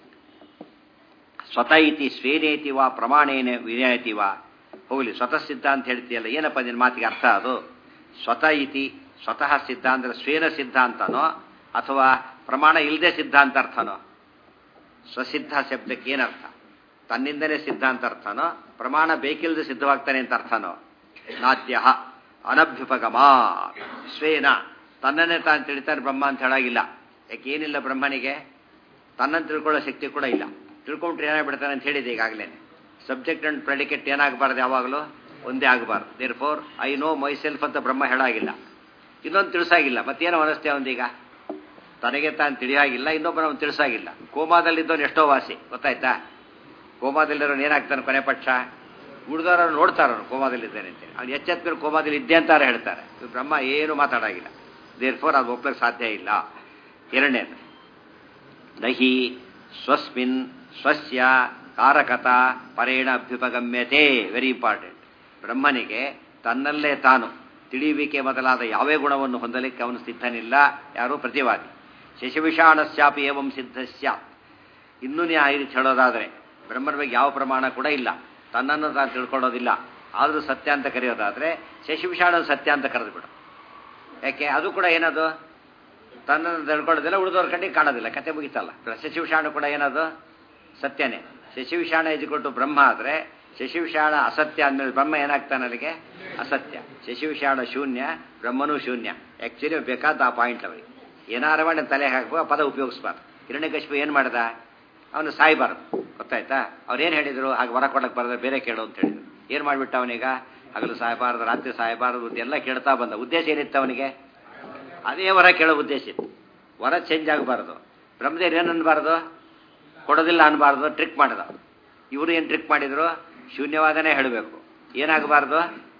ಸ್ವತಃ ಇತಿ ಸ್ವೇನೇತಿ ವಾ ಪ್ರಮಾಣೇನ ವಿನಯತಿ ವಾ ಹೋಗಲಿ ಸ್ವತಃ ಸಿದ್ಧ ಅಂತ ಹೇಳ್ತೀಯಲ್ಲ ಏನಪ್ಪ ನಿನ್ನ ಮಾತಿಗೆ ಅರ್ಥ ಅದು ಸ್ವತಃ ಇತಿ ಸ್ವತಃ ಸಿದ್ಧ ಅಂದ್ರೆ ಸ್ವೇನ ಸಿದ್ಧ ಅಂತನೋ ಅಥವಾ ಪ್ರಮಾಣ ಇಲ್ಲದೆ ಸಿದ್ಧ ಅಂತ ಅರ್ಥನೋ ಸ್ವಸಿದ್ಧ ಶಬ್ದಕ್ಕೆ ಏನರ್ಥ ತನ್ನಿಂದಲೇ ಸಿದ್ಧ ಅಂತ ಅರ್ಥನೋ ಪ್ರಮಾಣ ಬೇಕಿಲ್ಲದೆ ಸಿದ್ಧವಾಗ್ತಾನೆ ಅಂತ ಅರ್ಥನೋ ನಾದ್ಯ ಅನಭ್ಯುಪಗಮ ಸ್ವೇನ ತನ್ನನ್ನೇ ತಾನು ತಿಳಿತಾನೆ ಬ್ರಹ್ಮ ಅಂತ ಹೇಳಾಗಿಲ್ಲ ಯಾಕೆ ಏನಿಲ್ಲ ಬ್ರಹ್ಮನಿಗೆ ತನ್ನನ್ನು ತಿಳ್ಕೊಳ್ಳೋ ಶಕ್ತಿ ಕೂಡ ಇಲ್ಲ ತಿಳ್ಕೊಂಡ್ರೆ ಏನಾಗ್ಬಿಡ್ತಾನೆ ಅಂತ ಹೇಳಿದೆ ಈಗಾಗಲೇ ಸಬ್ಜೆಕ್ಟ್ ಅಂಡ್ ಪ್ರೆಡಿಕೇಟ್ ಏನಾಗಬಾರ್ದು ಯಾವಾಗಲೂ ಒಂದೇ ಆಗಬಾರ್ದು therefore I know myself ಅಂತ ಬ್ರಹ್ಮ ಹೇಳಾಗಿಲ್ಲ ಇನ್ನೊಂದು ತಿಳಿಸಾಗಿಲ್ಲ ಮತ್ತೇನೋ ಅನಿಸ್ತೆ ಅವನಿಗ ತನಗೆ ತಾನು ತಿಳಿಯಾಗಿಲ್ಲ ಇನ್ನೊಬ್ಬನ ಅವನು ತಿಳಿಸಾಗಿಲ್ಲ ಕೋಮಾದಲ್ಲಿದ್ದವನು ಎಷ್ಟೋ ವಾಸಿ ಗೊತ್ತಾಯ್ತಾ ಕೋಮಾದಲ್ಲಿರೋನು ಏನಾಗ್ತಾನೆ ಕೊನೆ ಪಕ್ಷ ಉಳಿದವರು ನೋಡ್ತಾರೆ ಅವನು ಕೋಮಾದಲ್ಲಿದ್ದೇನೆ ಅಂತೇಳಿ ಅವ್ನು ಎಚ್ಚೆತ್ತ ಮೇಲೆ ಕೋಮಾದಲ್ಲಿ ಇದ್ದೆ ಅಂತಾರೆ ಹೇಳ್ತಾರೆ ಇವ್ರು ಬ್ರಹ್ಮ ಏನು ಮಾತಾಡಾಗಿಲ್ಲ ದೇರ್ ಫೋರ್ ಅದು ಒಪ್ಲಕ್ಕೆ ಸಾಧ್ಯ ಇಲ್ಲ ಎರಡನೇದು ನಹಿ ಸ್ವಸ್ಮಿನ್ ಸ್ವಸ್ಯ ಕಾರಕತ ಪರೇಣ ಅಭ್ಯುಪಗಮ್ಯತೆ ವೆರಿ ಇಂಪಾರ್ಟೆಂಟ್ ಬ್ರಹ್ಮನಿಗೆ ತನ್ನಲ್ಲೇ ತಾನು ತಿಳಿಯುವಿಕೆ ಮೊದಲಾದ ಯಾವೇ ಗುಣವನ್ನು ಹೊಂದಲಿಕ್ಕೆ ಅವನು ಸಿದ್ಧನಿಲ್ಲ ಯಾರು ಪ್ರತಿವಾದಿ ಶಶವಿಷಾಣಸ್ಯಾಪಿ ಏವಂ ಸಿದ್ಧ ಸ್ಯಾತ್ ಇನ್ನೂ ನೀವು ಆ ರೀತಿ ಹೇಳೋದಾದರೆ ಬ್ರಹ್ಮನ ಬಗ್ಗೆ ಯಾವ ಪ್ರಮಾಣ ಕೂಡ ಇಲ್ಲ ತನ್ನನ್ನು ತಾನು ತಿಳ್ಕೊಳ್ಳೋದಿಲ್ಲ ಆದರೂ ಸತ್ಯ ಅಂತ ಕರೆಯೋದಾದರೆ ಶಶಿವಿಷಾಣ ಸತ್ಯ ಅಂತ ಕರೆದು ಬಿಡು ಯಾಕೆ ಅದು ಕೂಡ ಏನದು ತನ್ನನ್ನು ತಿಳ್ಕೊಳ್ಳೋದಿಲ್ಲ ಉಳಿದವ್ರ ಕಣ್ಣಿಗೆ ಕಾಣೋದಿಲ್ಲ ಕತೆ ಮುಗಿತಲ್ಲ ಶಶಿವಿಷಾಣ ಕೂಡ ಏನದು ಸತ್ಯನೇ ಶಶಿವಿಷಾಣ ಇದ್ಕೊಟ್ಟು ಬ್ರಹ್ಮ ಆದರೆ ಶಶಿವಿಷಾಣ ಅಸತ್ಯ ಅಂದಮೇಲೆ ಬ್ರಹ್ಮ ಏನಾಗ್ತಾನೆ ಅಲ್ಲಿಗೆ ಅಸತ್ಯ ಶಶಿವಿಷಾಣ ಶೂನ್ಯ ಬ್ರಹ್ಮನೂ ಶೂನ್ಯ ಆ್ಯಕ್ಚುಲಿ ಬೇಕಾದ ಆ ಪಾಯಿಂಟ್ ಅವರಿಗೆ ಏನಾರ ಮಾಡಿ ತಲೆ ಹಾಕುವ ಪದ ಉಪಯೋಗಿಸ್ಬಾರ್ದು ಹಿರಣ್ಯಕಶಿಪು ಏನು ಮಾಡ್ದ ಅವನು ಸಾಯ್ಬಾರ್ದು ಗೊತ್ತಾಯ್ತಾ ಅವ್ರೇನು ಹೇಳಿದರು ಹಾಗೆ ವರ ಕೊಡಕ್ಕೆ ಬರದೆ ಬೇರೆ ಕೇಳು ಅಂತ ಹೇಳಿದ್ರು ಏನು ಮಾಡಿಬಿಟ್ಟ ಅವನೀಗ ಹಗಲು ಸಾಯಬಾರದು ರಾತ್ರಿ ಸಾಯಬಾರದು ಎಲ್ಲ ಕೇಳ್ತಾ ಬಂದ ಉದ್ದೇಶ ಏನಿತ್ತು ಅವನಿಗೆ ಅದೇ ವರ ಕೇಳೋ ಉದ್ದೇಶ ಇತ್ತು ವರ ಚೇಂಜ್ ಆಗಬಾರ್ದು ಬ್ರಹ್ಮದೇವ್ರು ಏನು ಅನ್ಬಾರ್ದು ಕೊಡೋದಿಲ್ಲ ಅನ್ಬಾರ್ದು ಟ್ರಿಕ್ ಮಾಡಿದ ಇವರು ಏನು ಟ್ರಿಕ್ ಮಾಡಿದ್ರು ಶೂನ್ಯವಾದನೇ ಹೇಳಬೇಕು ಏನಾಗಬಾರ್ದು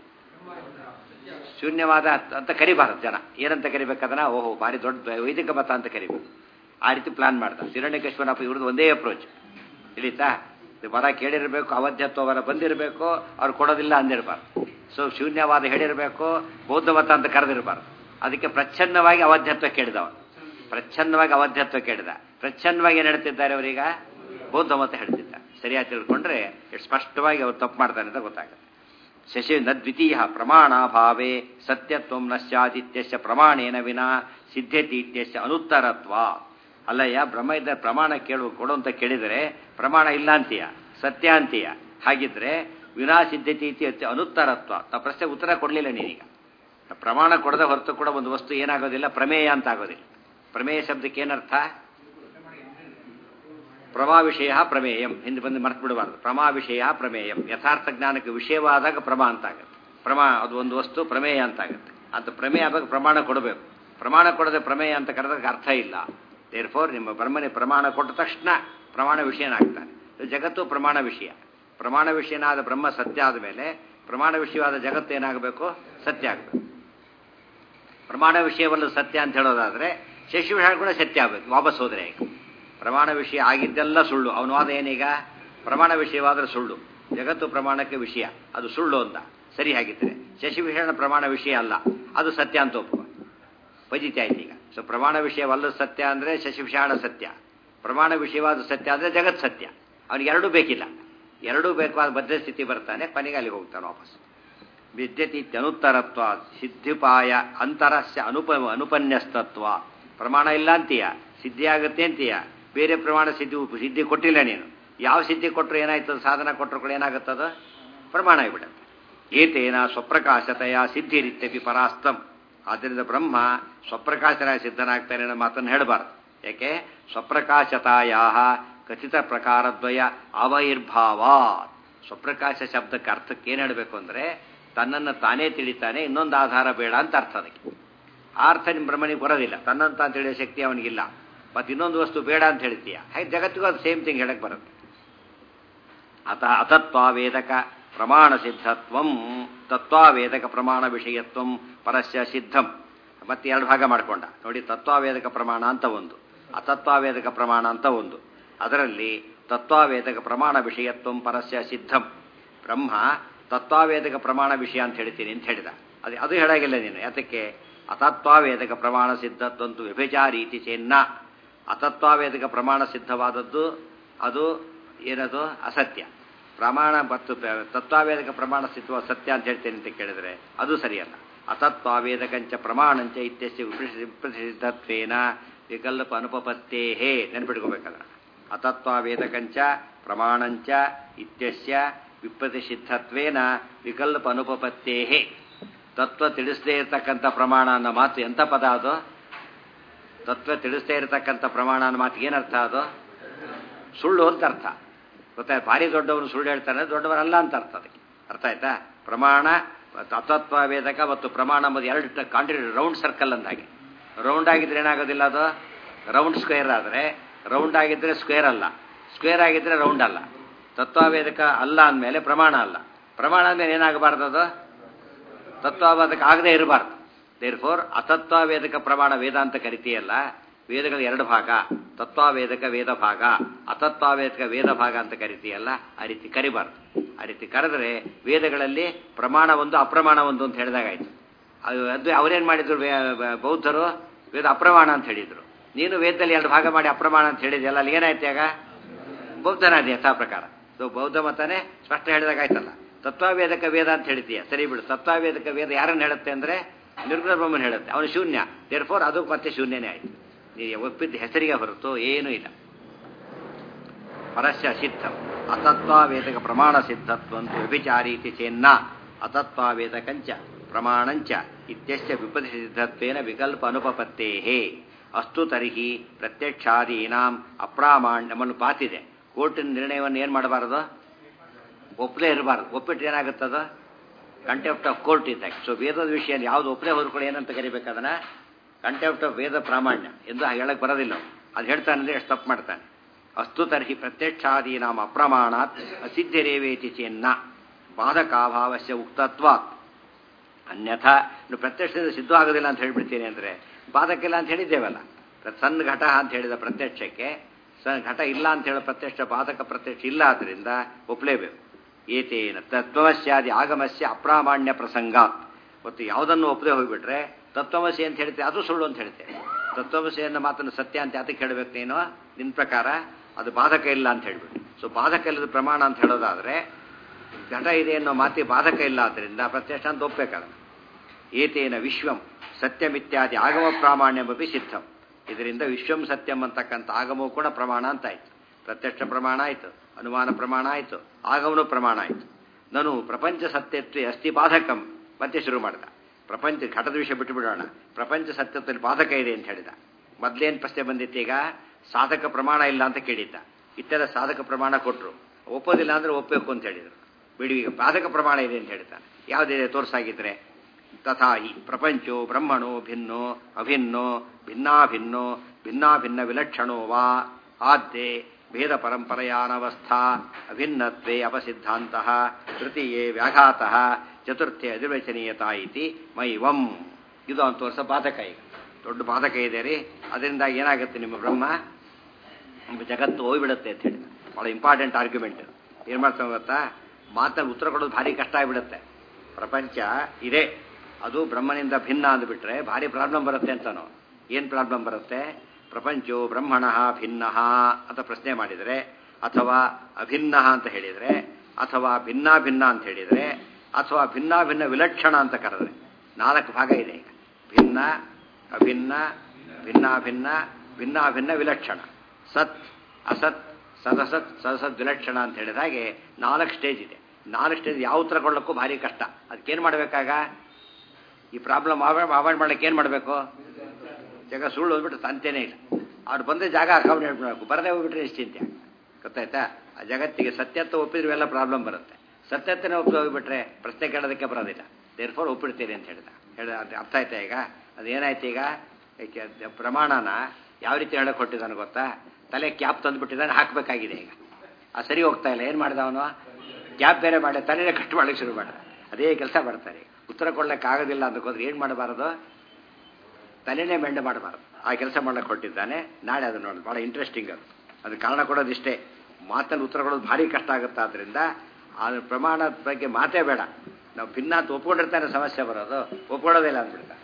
ಶೂನ್ಯವಾದ ಅಂತ ಕರಿಬಾರದು ಜನ ಏನಂತ ಕರಿಬೇಕದನ್ನ ಓಹೋ ಭಾರಿ ದೊಡ್ಡ ವೈದಿಕ ಮತ ಅಂತ ಕರಿಬೇಕು ಆ ರೀತಿ ಪ್ಲಾನ್ ಮಾಡ್ದ ಹಿರಣ್ಯಕೇಶ್ವರಪ್ಪ ಇವ್ರದ್ದು ಒಂದೇ ಅಪ್ರೋಚ್ ತಿಳಿತಾ ವರ ಕೇಳಿರಬೇಕು ಅವಧ್ಯತ್ವ ವರ ಬಂದಿರಬೇಕು ಅವ್ರು ಕೊಡೋದಿಲ್ಲ ಅಂದಿರಬಾರ್ದು ಸೊ ಶೂನ್ಯವಾದ ಹೇಳಿರಬೇಕು ಬೌದ್ಧ ಮತ ಅಂತ ಕರೆದಿರಬಾರ್ದು ಅದಕ್ಕೆ ಪ್ರಚ್ಛನ್ನವಾಗಿ ಅವಧ್ಯತ್ವ ಕೇಳಿದವ ಪ್ರಚ್ಛನ್ನವಾಗಿ ಅವಧ್ಯತ್ವ ಕೇಳಿದ ಪ್ರಚ್ಛನ್ನವಾಗಿ ಏನು ಹೇಳ್ತಿದ್ದಾರೆ ಅವರೀಗ ಬೌದ್ಧ ಮತ ಹೇಳ್ತಿದ್ದ ಸರಿಯಾಗಿ ತಿಳ್ಕೊಂಡ್ರೆ ಎಷ್ಟು ಸ್ಪಷ್ಟವಾಗಿ ಅವ್ರು ತಪ್ಪು ಮಾಡ್ತಾನೆ ಅಂತ ಗೊತ್ತಾಗುತ್ತೆ ಶಶಿ ನ ದ್ವಿತೀಯ ಪ್ರಮಾಣಾಭಾವೇ ಸತ್ಯತ್ವ ನ ಸ್ಯಾದಿತ್ಯಸ್ಯ ಪ್ರಮಾಣೇನ ವಿನ ಸಿದ್ಧತೀತ್ಯಸ್ಯ ಅನುತ್ತರತ್ವ ಅಲ್ಲಯ್ಯ ಬ್ರಹ್ಮ ಇದ್ದ ಪ್ರಮಾಣ ಕೇಳು ಕೊಡು ಅಂತ ಕೇಳಿದರೆ ಪ್ರಮಾಣ ಇಲ್ಲ ಅಂತೀಯ ಸತ್ಯ ಅಂತೀಯ ಹಾಗಿದ್ರೆ ವಿನಾ ಸಿದ್ಧತೀತಿ ಅನುತ್ತರತ್ವ ಆ ಪ್ರಶ್ನೆ ಉತ್ತರ ಕೊಡಲಿಲ್ಲ ನೀನೀಗ ಪ್ರಮಾಣ ಕೊಡದೆ ಹೊರತು ಕೂಡ ಒಂದು ವಸ್ತು ಏನಾಗೋದಿಲ್ಲ ಪ್ರಮೇಯ ಅಂತ ಆಗೋದಿಲ್ಲ ಪ್ರಮೇಯ ಶಬ್ದಕ್ಕೆ ಏನರ್ಥ ಪ್ರಮಾ ವಿಷಯ ಪ್ರಮೇಯಂ ಹಿಂದೆ ಬಂದು ಮರ್ತು ಬಿಡಬಾರ್ದು ಪ್ರಮಾ ವಿಷಯ ಪ್ರಮೇಯಂ ಯಥಾರ್ಥ ಜ್ಞಾನಕ್ಕೆ ವಿಷಯವಾದಾಗ ಪ್ರಮಾ ಅಂತ ಆಗುತ್ತೆ ಪ್ರಮಾ ಅದು ಒಂದು ವಸ್ತು ಪ್ರಮೇಯ ಅಂತ ಆಗುತ್ತೆ ಅಂತ ಪ್ರಮೇಯ ಆದಾಗ ಪ್ರಮಾಣ ಕೊಡಬೇಕು ಪ್ರಮಾಣ ಕೊಡದೆ ಪ್ರಮೇಯ ಅಂತ ಕರೆದಾಗ ಅರ್ಥ ಇಲ್ಲ ದೇರ್ ಫೋರ್ ನಿಮ್ಮ ಬ್ರಹ್ಮನೆ ಪ್ರಮಾಣ ಕೊಟ್ಟ ತಕ್ಷಣ ಪ್ರಮಾಣ ವಿಷಯನಾಗ್ತಾನೆ ಜಗತ್ತು ಪ್ರಮಾಣ ವಿಷಯ ಪ್ರಮಾಣ ವಿಷಯನಾದ ಬ್ರಹ್ಮ ಸತ್ಯ ಆದ ಮೇಲೆ ಪ್ರಮಾಣ ವಿಷಯವಾದ ಜಗತ್ತು ಏನಾಗಬೇಕು ಸತ್ಯ ಆಗಬೇಕು ಪ್ರಮಾಣ ವಿಷಯವಲ್ಲ ಸತ್ಯ ಅಂತ ಹೇಳೋದಾದ್ರೆ ಶಶಿ ವಿಷಯ ಕೂಡ ಸತ್ಯ ಆಗಬೇಕು ವಾಪಸ್ ಹೋದ್ರೆ ಈಗ ಪ್ರಮಾಣ ವಿಷಯ ಆಗಿದ್ದೆಲ್ಲ ಸುಳ್ಳು ಅವನ ವಾದ ಏನೀಗ ಪ್ರಮಾಣ ವಿಷಯವಾದ್ರೆ ಸುಳ್ಳು ಜಗತ್ತು ಪ್ರಮಾಣಕ್ಕೆ ವಿಷಯ ಅದು ಸುಳ್ಳು ಅಂತ ಸರಿ ಹಾಗಿದ್ರೆ ಶಶಿ ವಿಷಯನ ಪ್ರಮಾಣ ವಿಷಯ ಅಲ್ಲ ಅದು ಸತ್ಯ ಅಂತ ಒಪ್ಪುವ ಪಜಿತಿ ಆಯ್ತು ಈಗ ಸೊ ಪ್ರಮಾಣ ವಿಷಯವಲ್ಲ ಸತ್ಯ ಅಂದರೆ ಶಶಿ ವಿಷಾಣ ಸತ್ಯ ಪ್ರಮಾಣ ವಿಷಯವಾದ ಸತ್ಯ ಅಂದರೆ ಜಗತ್ ಸತ್ಯ ಅವನಿಗೆ ಎರಡೂ ಬೇಕಿಲ್ಲ ಎರಡೂ ಬೇಕಾದ ಬದ್ಧ ಸ್ಥಿತಿ ಬರ್ತಾನೆ ಕೊನೆಗೆ ಅಲ್ಲಿಗೆ ಹೋಗ್ತಾನೆ ವಾಪಸ್ ವಿದ್ಯತೀತ್ಯನುತ್ತರತ್ವ ಸಿದ್ಧಿಪಾಯ ಅಂತರಸ್ಯ ಅನುಪ ಅನುಪನ್ಯಸ್ತತ್ವ ಪ್ರಮಾಣ ಇಲ್ಲ ಅಂತೀಯ ಸಿದ್ಧಿ ಆಗುತ್ತೆ ಅಂತೀಯ ಬೇರೆ ಪ್ರಮಾಣ ಸಿದ್ಧಿ ಸಿದ್ಧಿ ಕೊಟ್ಟಿಲ್ಲ ನೀನು ಯಾವ ಸಿದ್ಧಿ ಕೊಟ್ಟರು ಏನಾಯ್ತದ ಸಾಧನ ಕೊಟ್ಟರು ಕೂಡ ಏನಾಗುತ್ತದ ಪ್ರಮಾಣ ಆಗಿಬಿಡುತ್ತೆ ಏತೇನ ಸ್ವಪ್ರಕಾಶತೆಯ ಸಿದ್ಧಿರಿತ್ಯಪಿ ಪರಾಸ್ತಂ ಆದ್ದರಿಂದ ಬ್ರಹ್ಮ ಸ್ವಪ್ರಕಾಶನಾಗಿ ಸಿದ್ಧನಾಗ್ತಾನೆ ಅನ್ನೋ ಮಾತನ್ನು ಹೇಳಬಾರ್ದು ಯಾಕೆ ಸ್ವಪ್ರಕಾಶತಾಯ ಖಚಿತ ಪ್ರಕಾರದ್ವಯ ಅವೈರ್ಭಾವ ಸ್ವಪ್ರಕಾಶ ಶಬ್ದಕ್ಕೆ ಅರ್ಥಕ್ಕೆ ಏನು ಹೇಳಬೇಕು ಅಂದರೆ ತನ್ನನ್ನು ತಾನೇ ತಿಳಿತಾನೆ ಇನ್ನೊಂದು ಆಧಾರ ಬೇಡ ಅಂತ ಅರ್ಥ ಅದಕ್ಕೆ ಆ ಅರ್ಥ ನಿಮ್ಮ ಬ್ರಹ್ಮನಿಗೆ ಬರೋದಿಲ್ಲ ತನ್ನಂತ ಅಂತ ತಿಳಿಯೋ ಶಕ್ತಿ ಅವನಿಗಿಲ್ಲ ಮತ್ತು ಇನ್ನೊಂದು ವಸ್ತು ಬೇಡ ಅಂತ ಹೇಳ್ತೀಯ ಹಾಗೆ ಜಗತ್ತಿಗೂ ಅದು ಸೇಮ್ ಥಿಂಗ್ ಹೇಳಕ್ಕೆ ಬರುತ್ತೆ ಅತ ಅತತ್ವಾವೇದಕ ಪ್ರಮಾಣ ಸಿದ್ಧತ್ವಂ ತತ್ವಾವೇದಕ ಪ್ರಮಾಣ ವಿಷಯತ್ವಂ ಪರಸ್ಯ ಸಿದ್ಧಂ ಮತ್ತೆ ಎರಡು ಭಾಗ ಮಾಡ್ಕೊಂಡ ನೋಡಿ ತತ್ವಾವೇದಕ ಪ್ರಮಾಣ ಅಂತ ಒಂದು ಅತತ್ವಾವೇದಕ ಪ್ರಮಾಣ ಅಂತ ಒಂದು ಅದರಲ್ಲಿ ತತ್ವಾವೇದಕ ಪ್ರಮಾಣ ವಿಷಯತ್ವಂ ಪರಸ್ಯ ಸಿದ್ಧಂ ಬ್ರಹ್ಮ ತತ್ವಾವೇದಕ ಪ್ರಮಾಣ ವಿಷಯ ಅಂತ ಹೇಳ್ತೀನಿ ಅಂತ ಹೇಳಿದ ಅದು ಅದು ಹೇಳಾಗಿಲ್ಲ ನೀನು ಯಾತಕ್ಕೆ ಅತತ್ವಾವೇದಕ ಪ್ರಮಾಣ ಸಿದ್ಧತ್ವಂತು ವ್ಯಭಿಚಾರೀತಿ ಚೆನ್ನ ಅತತ್ವಾವೇದಕ ಪ್ರಮಾಣ ಸಿದ್ಧವಾದದ್ದು ಅದು ಏನದು ಅಸತ್ಯ ಪ್ರಮಾಣ ಮತ್ತು ತತ್ವಾವೇದಕ ಪ್ರಮಾಣ ಸಿದ್ಧ ಸತ್ಯ ಅಂತ ಹೇಳ್ತೇನೆ ಅಂತ ಕೇಳಿದರೆ ಅದು ಸರಿಯಲ್ಲ ಅತತ್ವಾವೇದಕಂಚ ಪ್ರಮಾಣಂಚ ಇತ್ಯಸ್ಯ ವಿಪ್ರಸಿದ್ಧತ್ವೇನ ವಿಕಲ್ಪ ಅನುಪಪತ್ತೇ ಹೇ ನೆನ್ಪಿಟ್ಕೋಬೇಕಲ್ಲ ಅತತ್ವಾವೇದಕಂಚ ಪ್ರಮಾಣಂಚ ಇತ್ಯಸ್ಯ ವಿಪ್ರತಿಸಿದ್ಧತ್ವೇನ ವಿಕಲ್ಪ ಅನುಪಪತ್ತೇ ತತ್ವ ತಿಳಿಸದೇ ಇರತಕ್ಕಂಥ ಪ್ರಮಾಣ ಅನ್ನೋ ಮಾತು ಎಂಥ ಪದ ಅದು ತತ್ವ ತಿಳಿಸದೇ ಇರತಕ್ಕಂಥ ಪ್ರಮಾಣ ಅನ್ನೋ ಮಾತಿಗೆ ಏನರ್ಥ ಅದು ಸುಳ್ಳು ಅಂತ ಅರ್ಥ ಗೊತ್ತಾಯ್ತು ಭಾರಿ ದೊಡ್ಡವನು ಸುಳ್ಳು ಹೇಳ್ತಾನೆ ದೊಡ್ಡವರಲ್ಲ ಅಂತ ಅರ್ಥ ಅದಕ್ಕೆ ಅರ್ಥ ಆಯ್ತಾ ಪ್ರಮಾಣ ತತ್ವ ವೇದಕ ಮತ್ತು ಪ್ರಮಾಣ ಎಂಬುದು ಎರಡು ಕಾಂಟ್ರಿ ರೌಂಡ್ ಸರ್ಕಲ್ ಅಂದಾಗೆ ರೌಂಡ್ ಆಗಿದ್ರೆ ಏನಾಗೋದಿಲ್ಲ ಅದು ರೌಂಡ್ ಸ್ಕ್ವೇರ್ ಆದರೆ ರೌಂಡ್ ಆಗಿದ್ರೆ ಸ್ಕ್ವೇರ್ ಅಲ್ಲ ಸ್ಕ್ವೇರ್ ಆಗಿದ್ರೆ ರೌಂಡ್ ಅಲ್ಲ ತತ್ವವೇದಕ ಅಲ್ಲ ಅಂದಮೇಲೆ ಪ್ರಮಾಣ ಅಲ್ಲ ಪ್ರಮಾಣ ಅಂದಮೇಲೆ ಏನಾಗಬಾರ್ದು ಅದು ತತ್ವವಾದಕ ಆಗದೆ ಇರಬಾರ್ದು ದೇರ್ ಫೋರ್ ಅತತ್ವವೇದಕ ಪ್ರಮಾಣ ವೇದ ಅಂತ ಕರಿತೀಯಲ್ಲ ವೇದಗಳ ಎರಡು ಭಾಗ ತತ್ವವೇದಕ ವೇದ ಭಾಗ ಅತತ್ವವೇದಕ ವೇದ ಭಾಗ ಅಂತ ಕರಿತೀಯಲ್ಲ ಆ ರೀತಿ ಕರಿಬಾರ್ದು ಆ ರೀತಿ ಕರೆದ್ರೆ ವೇದಗಳಲ್ಲಿ ಪ್ರಮಾಣ ಒಂದು ಅಪ್ರಮಾಣ ಒಂದು ಅಂತ ಹೇಳಿದಾಗಾಯ್ತು ಅದು ಅದು ಅವರೇನು ಮಾಡಿದ್ರು ವೇ- ಬ- ಬೌದ್ಧರು ವೇದ ಅಪ್ರಮಾಣ ಅಂತ ಹೇಳಿದ್ರು ನೀನು ವೇದದಲ್ಲಿ ಎರಡು ಭಾಗ ಮಾಡಿ ಅಪ್ರಮಾಣ ಅಂತ ಹೇಳಿದೆಯಲ್ಲ ಅಲ್ಲಿ ಏನಾಯ್ತು ಆಗ ಬೌದ್ಧನಾದ ಯಥಾ ಪ್ರಕಾರ ಸೊ ಬೌದ್ಧ ಮತನೇ ಸ್ಪಷ್ಟ ಹೇಳಿದಾಗ ಆಯ್ತಲ್ಲ ತತ್ವವೇದಕ ವೇದ ಅಂತ ಹೇಳ್ತೀಯ ಸರಿ ಬಿಡು ತತ್ವವೇದಕ ವೇದ ಯಾರನ್ನು ಹೇಳುತ್ತೆ ಅಂದ್ರೆ ನಿರ್ಗುಣ ಬ್ರಹ್ಮನ್ ಹೇಳುತ್ತೆ ಅವನು ಶೂನ್ಯ ದೇರ್ಫೋರ್ ಅದು ಮತ್ತೆ ಶೂನ್ಯನೇ ಆಯ್ತು ನೀನು ಒಪ್ಪಿದ್ದ ಹೆಸರಿಗೆ ಹೊರತು ಏನೂ ಇಲ್ಲ ಪರಸ್ಯ ಸಿದ್ಧಂ ಅತತ್ವವೇದಕ ಪ್ರಮಾಣ ಸಿದ್ಧತ್ವಂತು ವ್ಯಭಿಚಾರೀತಿ ಚೇನ್ನ ಅತತ್ವವೇದಕಂಚ ಪ್ರಮಾಣಂಚ ಇತ್ಯಶ್ಚ ವಿಪದಿ ಸಿದ್ಧತ್ವೇನ ವಿಕಲ್ಪ ಅನುಪಪತ್ತೇಹೇ ಅಸ್ತು ತರ್ಹಿ ಪ್ರತ್ಯಕ್ಷಾದೀನಾಂ ಅಪ್ರಾಮಾಣ್ಯ ನಮ್ಮನ್ನು ಪಾತಿದೆ ಕೋರ್ಟಿನ ನಿರ್ಣಯವನ್ನು ಏನು ಮಾಡಬಾರದು ಒಪ್ಪಲೇ ಇರಬಾರ್ದು ಒಪ್ಪಿಟ್ಟು ಏನಾಗುತ್ತದ ಕಂಟೆಂಪ್ಟ್ ಆಫ್ ಕೋರ್ಟ್ ಇದ್ದಾಗ ಸೊ ವೇದದ ವಿಷಯ ಯಾವುದು ಒಪ್ಪಲೇ ಹೋದ್ಕೊಳ್ಳಿ ಏನಂತ ಕರಿಬೇಕು ಅದನ್ನ ಕಂಟೆಂಪ್ಟ್ ಆಫ್ ವೇದ ಪ್ರಾಮಾಣ್ಯ ಎಂದು ಹೇಳಕ್ ಬರೋದಿಲ್ಲ ಅವ್ನು. ಅದು ಹೇಳ್ತಾನಂದ್ರೆ ಎಷ್ಟು ತಪ್ಪು ಮಾಡ್ತಾನೆ ಅಸ್ತು ತರ್ಹಿ ಪ್ರತ್ಯಕ್ಷಾದೀನಾಂ ಅಪ್ರಮಾಣಾತ್ ಅಸಿದ್ಧಿರೇವೇತಿ ಚೇನ್ನ ಬಾಧಕಾಭಾವಸ್ಯ ಉಕ್ತತ್ವಾತ್ ಅನ್ಯಥಾ ಇನ್ನು ಪ್ರತ್ಯಕ್ಷದಿಂದ ಸಿದ್ಧ ಆಗೋದಿಲ್ಲ ಅಂತ ಹೇಳ್ಬಿಡ್ತೀನಿ ಅಂದರೆ ಬಾಧಕ್ಕಿಲ್ಲ ಅಂತ ಹೇಳಿದ್ದೇವಲ್ಲ ಪ್ರ- ಸಣ್ಣ ಘಟ ಅಂತ ಹೇಳಿದ ಪ್ರತ್ಯಕ್ಷಕ್ಕೆ ಸಣ್ಣ ಘಟ ಇಲ್ಲ ಅಂತ ಹೇಳೋ ಪ್ರತ್ಯಕ್ಷ ಬಾಧಕ ಪ್ರತ್ಯಕ್ಷ ಇಲ್ಲ ಆದ್ದರಿಂದ ಒಪ್ಪಲೇಬೇಕು ಏತೇನ ತತ್ವಮಸ್ಯಾದಿ ಆಗಮಸ್ಯ ಅಪ್ರಾಮಾಣ್ಯ ಪ್ರಸಂಗಾತ್ ಮತ್ತು ಯಾವುದನ್ನು ಒಪ್ಪದೆ ಹೋಗ್ಬಿಟ್ರೆ ತತ್ವಮಸಿ ಅಂತ ಹೇಳ್ತೇವೆ ಅದು ಸುಳ್ಳು ಅಂತ ಹೇಳ್ತೇವೆ ತತ್ವಮಸಿಯನ್ನು ಮಾತನ್ನು ಸತ್ಯ ಅಂತ ಯಾತಕ್ಕೆ ಹೇಳಬೇಕು ನೀನು ನಿನ್ನ ಪ್ರಕಾರ ಅದು ಬಾಧಕ ಇಲ್ಲ ಅಂತ ಹೇಳ್ಬಿಟ್ಟು ಸೊ ಬಾಧಕ ಇಲ್ಲದ ಪ್ರಮಾಣ ಅಂತ ಹೇಳೋದಾದ್ರೆ ಘಟ ಇದೆ ಅನ್ನೋ ಮಾತಿ ಬಾಧಕ ಇಲ್ಲ ಆದ್ದರಿಂದ ಪ್ರತ್ಯಕ್ಷ ಅಂತ ಒಪ್ಪಬೇಕಾದ್ರೆ ಏತೇನ ವಿಶ್ವಂ ಸತ್ಯಮಿತ್ಯಾದಿ ಆಗಮ ಪ್ರಾಮಾಣ್ಯಮಪಿ ಸಿದ್ಧಂ ಇದರಿಂದ ವಿಶ್ವಂ ಸತ್ಯಂ ಅಂತಕ್ಕಂಥ ಆಗಮವು ಕೂಡ ಪ್ರಮಾಣ ಅಂತ ಆಯ್ತು ಪ್ರತ್ಯಕ್ಷ ಪ್ರಮಾಣ ಆಯ್ತು ಅನುಮಾನ ಪ್ರಮಾಣ ಆಯ್ತು ಆಗಮನು ಪ್ರಮಾಣ ಆಯ್ತು ನಾನು ಪ್ರಪಂಚ ಸತ್ಯತ್ವ ಅಸ್ತಿ ಬಾಧಕಂ ಮತ್ತೆ ಶುರು ಮಾಡಿದ ಪ್ರಪಂಚ ಘಟದ ವಿಷಯ ಬಿಟ್ಟು ಬಿಡೋಣ ಪ್ರಪಂಚ ಸತ್ಯತ್ವದಲ್ಲಿ ಬಾಧಕ ಇದೆ ಅಂತ ಹೇಳಿದ ಮೊದಲೇನು ಪ್ರಶ್ನೆ ಬಂದಿತ್ತು ಈಗ ಸಾಧಕ ಪ್ರಮಾಣ ಇಲ್ಲ ಅಂತ ಕೇಳಿದ್ದ ಇತ್ತೆಲ್ಲ ಸಾಧಕ ಪ್ರಮಾಣ ಕೊಟ್ಟರು ಒಪ್ಪೋದಿಲ್ಲ ಅಂದ್ರೆ ಒಪ್ಪಬೇಕು ಅಂತ ಹೇಳಿದರು ಬಿಡಿ ಈಗ ಬಾಧಕ ಪ್ರಮಾಣ ಇದೆ ಅಂತ ಹೇಳ್ತಾನೆ ಯಾವುದಿದೆ ತೋರ್ಸಾಗಿದ್ರೆ ತಥಾ ಹಿ ಪ್ರಪಂಚೋ ಬ್ರಹ್ಮಣೋ ಭಿನ್ನೋ ಅಭಿನ್ನೋ ಭಿನ್ನಾಭಿನ್ನೋ ಭಿನ್ನಾಭಿನ್ನ ವಿಲಕ್ಷಣೋ ವಾ ಆದ್ಯೆ ಭೇದ ಪರಂಪರೆಯಾನವಸ್ಥಾ ಅಭಿನ್ನತ್ವೇ ಅಪಸಿದ್ಧಾಂತ ತೃತೀಯೇ ವ್ಯಾಘಾತ ಚತುರ್ಥೆ ಅಧಿರ್ವಚನೀಯತಾ ಇತಿ ಮೈವಂ ಇದು ಅಂತ ತೋರಿಸ ಬಾಧಕ ಈಗ ದೊಡ್ಡ ಬಾಧಕ ಇದೆ ರೀ ಅದರಿಂದ ಏನಾಗುತ್ತೆ ನಿಮ್ಮ ಬ್ರಹ್ಮ ನಿಮ್ಮ ಜಗತ್ತು ಹೋಗ್ಬಿಡುತ್ತೆ ಅಂತ ಹೇಳಿ ಭಾಳ ಇಂಪಾರ್ಟೆಂಟ್ ಆರ್ಗ್ಯುಮೆಂಟ್ ಏನು ಮಾಡ್ತಾವೆ ಗೊತ್ತಾ ಮಾತಲ್ಲಿ ಉತ್ತರ ಕೊಡೋದು ಭಾರಿ ಕಷ್ಟ ಆಗಿಬಿಡುತ್ತೆ ಪ್ರಪಂಚ ಇದೆ ಅದು ಬ್ರಹ್ಮನಿಂದ ಭಿನ್ನ ಅಂದ್ಬಿಟ್ರೆ ಭಾರಿ ಪ್ರಾಬ್ಲಮ್ ಬರುತ್ತೆ ಅಂತಾನು ಏನು ಪ್ರಾಬ್ಲಮ್ ಬರುತ್ತೆ ಪ್ರಪಂಚೋ ಬ್ರಹ್ಮಣ ಭಿನ್ನ ಅಂತ ಪ್ರಶ್ನೆ ಮಾಡಿದರೆ ಅಥವಾ ಅಭಿನ್ನ ಅಂತ ಹೇಳಿದರೆ ಅಥವಾ ಭಿನ್ನ ಭಿನ್ನ ಅಂತ ಹೇಳಿದರೆ ಅಥವಾ ಭಿನ್ನ ಭಿನ್ನ ವಿಲಕ್ಷಣ ಅಂತ ಕರೆದ್ರೆ ನಾಲ್ಕು ಭಾಗ ಇದೆ ಈಗ ಭಿನ್ನ ಅಭಿನ್ನ ಭಿನ್ನಾಭಿನ್ನ ಭಿನ್ನಾಭಿನ್ನ ವಿಲಕ್ಷಣ ಸತ್ ಅಸತ್ ಸದಸತ್ ಸದಸತ್ ವಿಲಕ್ಷಣ ಅಂತ ಹೇಳಿದ ಹಾಗೆ ನಾಲ್ಕು ಸ್ಟೇಜ್ ಇದೆ ನಾಲ್ಕು ಸ್ಟೇಜ್ ಯಾವ ಉತ್ತರ ಕೊಡಲಿಕ್ಕೂ ಭಾರಿ ಕಷ್ಟ ಅದಕ್ಕೇನು ಮಾಡಬೇಕಾಗ ಈ ಪ್ರಾಬ್ಲಮ್ ಅವಾಯ್ಡ್ ಅವಾಯ್ಡ್ ಮಾಡ್ಲಿಕ್ಕೆ ಏನು ಮಾಡಬೇಕು ಜಾಗ ಸುಳ್ಳು ಹೋಗ್ಬಿಟ್ಟು ತಂತೇನೇ ಇಲ್ಲ ಅವ್ರು ಬಂದ ಜಾಗ ಅಕೌಂಟ್ ಹೇಳ್ಬಿಡ್ಬೇಕು ಬರದೇ ಹೋಗ್ಬಿಟ್ರೆ ನಿಶ್ಚಿಂತೆ ಗೊತ್ತಾಯ್ತಾ ಆ ಜಗತ್ತಿಗೆ ಸತ್ಯತ್ವ ಒಪ್ಪಿದ್ರೆ ಇವೆಲ್ಲ ಪ್ರಾಬ್ಲಮ್ ಬರುತ್ತೆ ಸತ್ಯತ್ವನೇ ಒಪ್ಪಿ ಹೋಗ್ಬಿಟ್ರೆ ಪ್ರಶ್ನೆ ಕೇಳೋದಕ್ಕೆ ಬರೋದಿಲ್ಲ ದೇರ್ಫೋರ್ ಒಪ್ಪಿಡ್ತೀರಿ ಅಂತ ಹೇಳಿದ ಹೇಳ ಅದು ಅರ್ಥ ಆಯ್ತಾ ಈಗ ಅದೇನಾಯ್ತು ಈಗ ಏಕೆ ಅದ್ ಪ್ರಮಾಣನ ಯಾವ ರೀತಿ ಹೇಳಕ್ ಕೊಟ್ಟಿದ್ದಾನೆ ಗೊತ್ತಾ ತಲೆ ಕ್ಯಾಪ್ ತಂದುಬಿಟ್ಟಿದ್ದಾನೆ ಹಾಕಬೇಕಾಗಿದೆ ಈಗ ಆ ಸರಿ ಹೋಗ್ತಾ ಇಲ್ಲ ಏನು ಮಾಡ್ದ ಅವನು ಕ್ಯಾಪ್ ಬೇರೆ ಮಾಡಿ ತಲೆನೇ ಕಟ್ ಮಾಡಲಿಕ್ಕೆ ಶುರು ಮಾಡಿದ ಅದೇ ಕೆಲಸ ಮಾಡ್ತಾರೆ ಉತ್ತರ ಕೊಡ್ಲಿಕ್ಕೆ ಆಗೋದಿಲ್ಲ ಅಂತ ಹೋದ್ರೆ ಏನು ಮಾಡಬಾರದು ತಲೆನೇ ಮೆಂಡ ಮಾಡಬಾರದು ಆ ಕೆಲಸ ಮಾಡ್ಲಿಕ್ಕೆ ಕೊಟ್ಟಿದ್ದಾನೆ ನಾಳೆ ಅದು ನೋಡಿ ಭಾಳ ಇಂಟ್ರೆಸ್ಟಿಂಗ್ ಅದು ಅದು ಕಾರಣ ಕೊಡೋದಿಷ್ಟೇ ಮಾತಲ್ಲಿ ಉತ್ತರ ಕೊಡೋದು ಭಾರಿ ಕಷ್ಟ ಆಗುತ್ತೆ ಆದ್ದರಿಂದ ಆ ಪ್ರಮಾಣದ ಬಗ್ಗೆ ಮಾತೇ ಬೇಡ ನಾವು ಭಿನ್ನ ಅಂತ ಒಪ್ಕೊಂಡಿರ್ತಾನೆ ಸಮಸ್ಯೆ ಬರೋದು ಒಪ್ಕೊಳ್ಳೋದಿಲ್ಲ ಅಂದ್ಬಿಡ್ತಾರೆ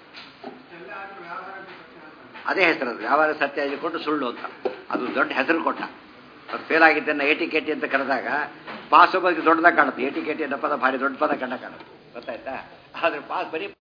ಅದೇ ಹೆಸರು ಅದು ವ್ಯವಹಾರ ಸತ್ಯ ಕೊಟ್ಟು ಸುಳ್ಳು ಅಂತ ಅದು ದೊಡ್ಡ ಹೆಸರು ಕೊಟ್ಟ ಅದು ಫೇಲ್ ಆಗಿದ್ದನ್ನು ಏಟಿ ಕೇಟಿ ಅಂತ ಕರೆದಾಗ ಪಾಸ್ ಬಗ್ಗೆ ದೊಡ್ಡದಾಗಿ ಕಾಣುತ್ತೆ ಏಟಿ ಕೇಟಿ ಅನ್ನೋ ಪದ ಭಾರಿ ದೊಡ್ಡ ಪದ ಕಂಡ ಕಾಣುತ್ತೆ ಗೊತ್ತಾಯ್ತಾ ಆದ್ರೆ ಪಾಸ್ ಬರೀ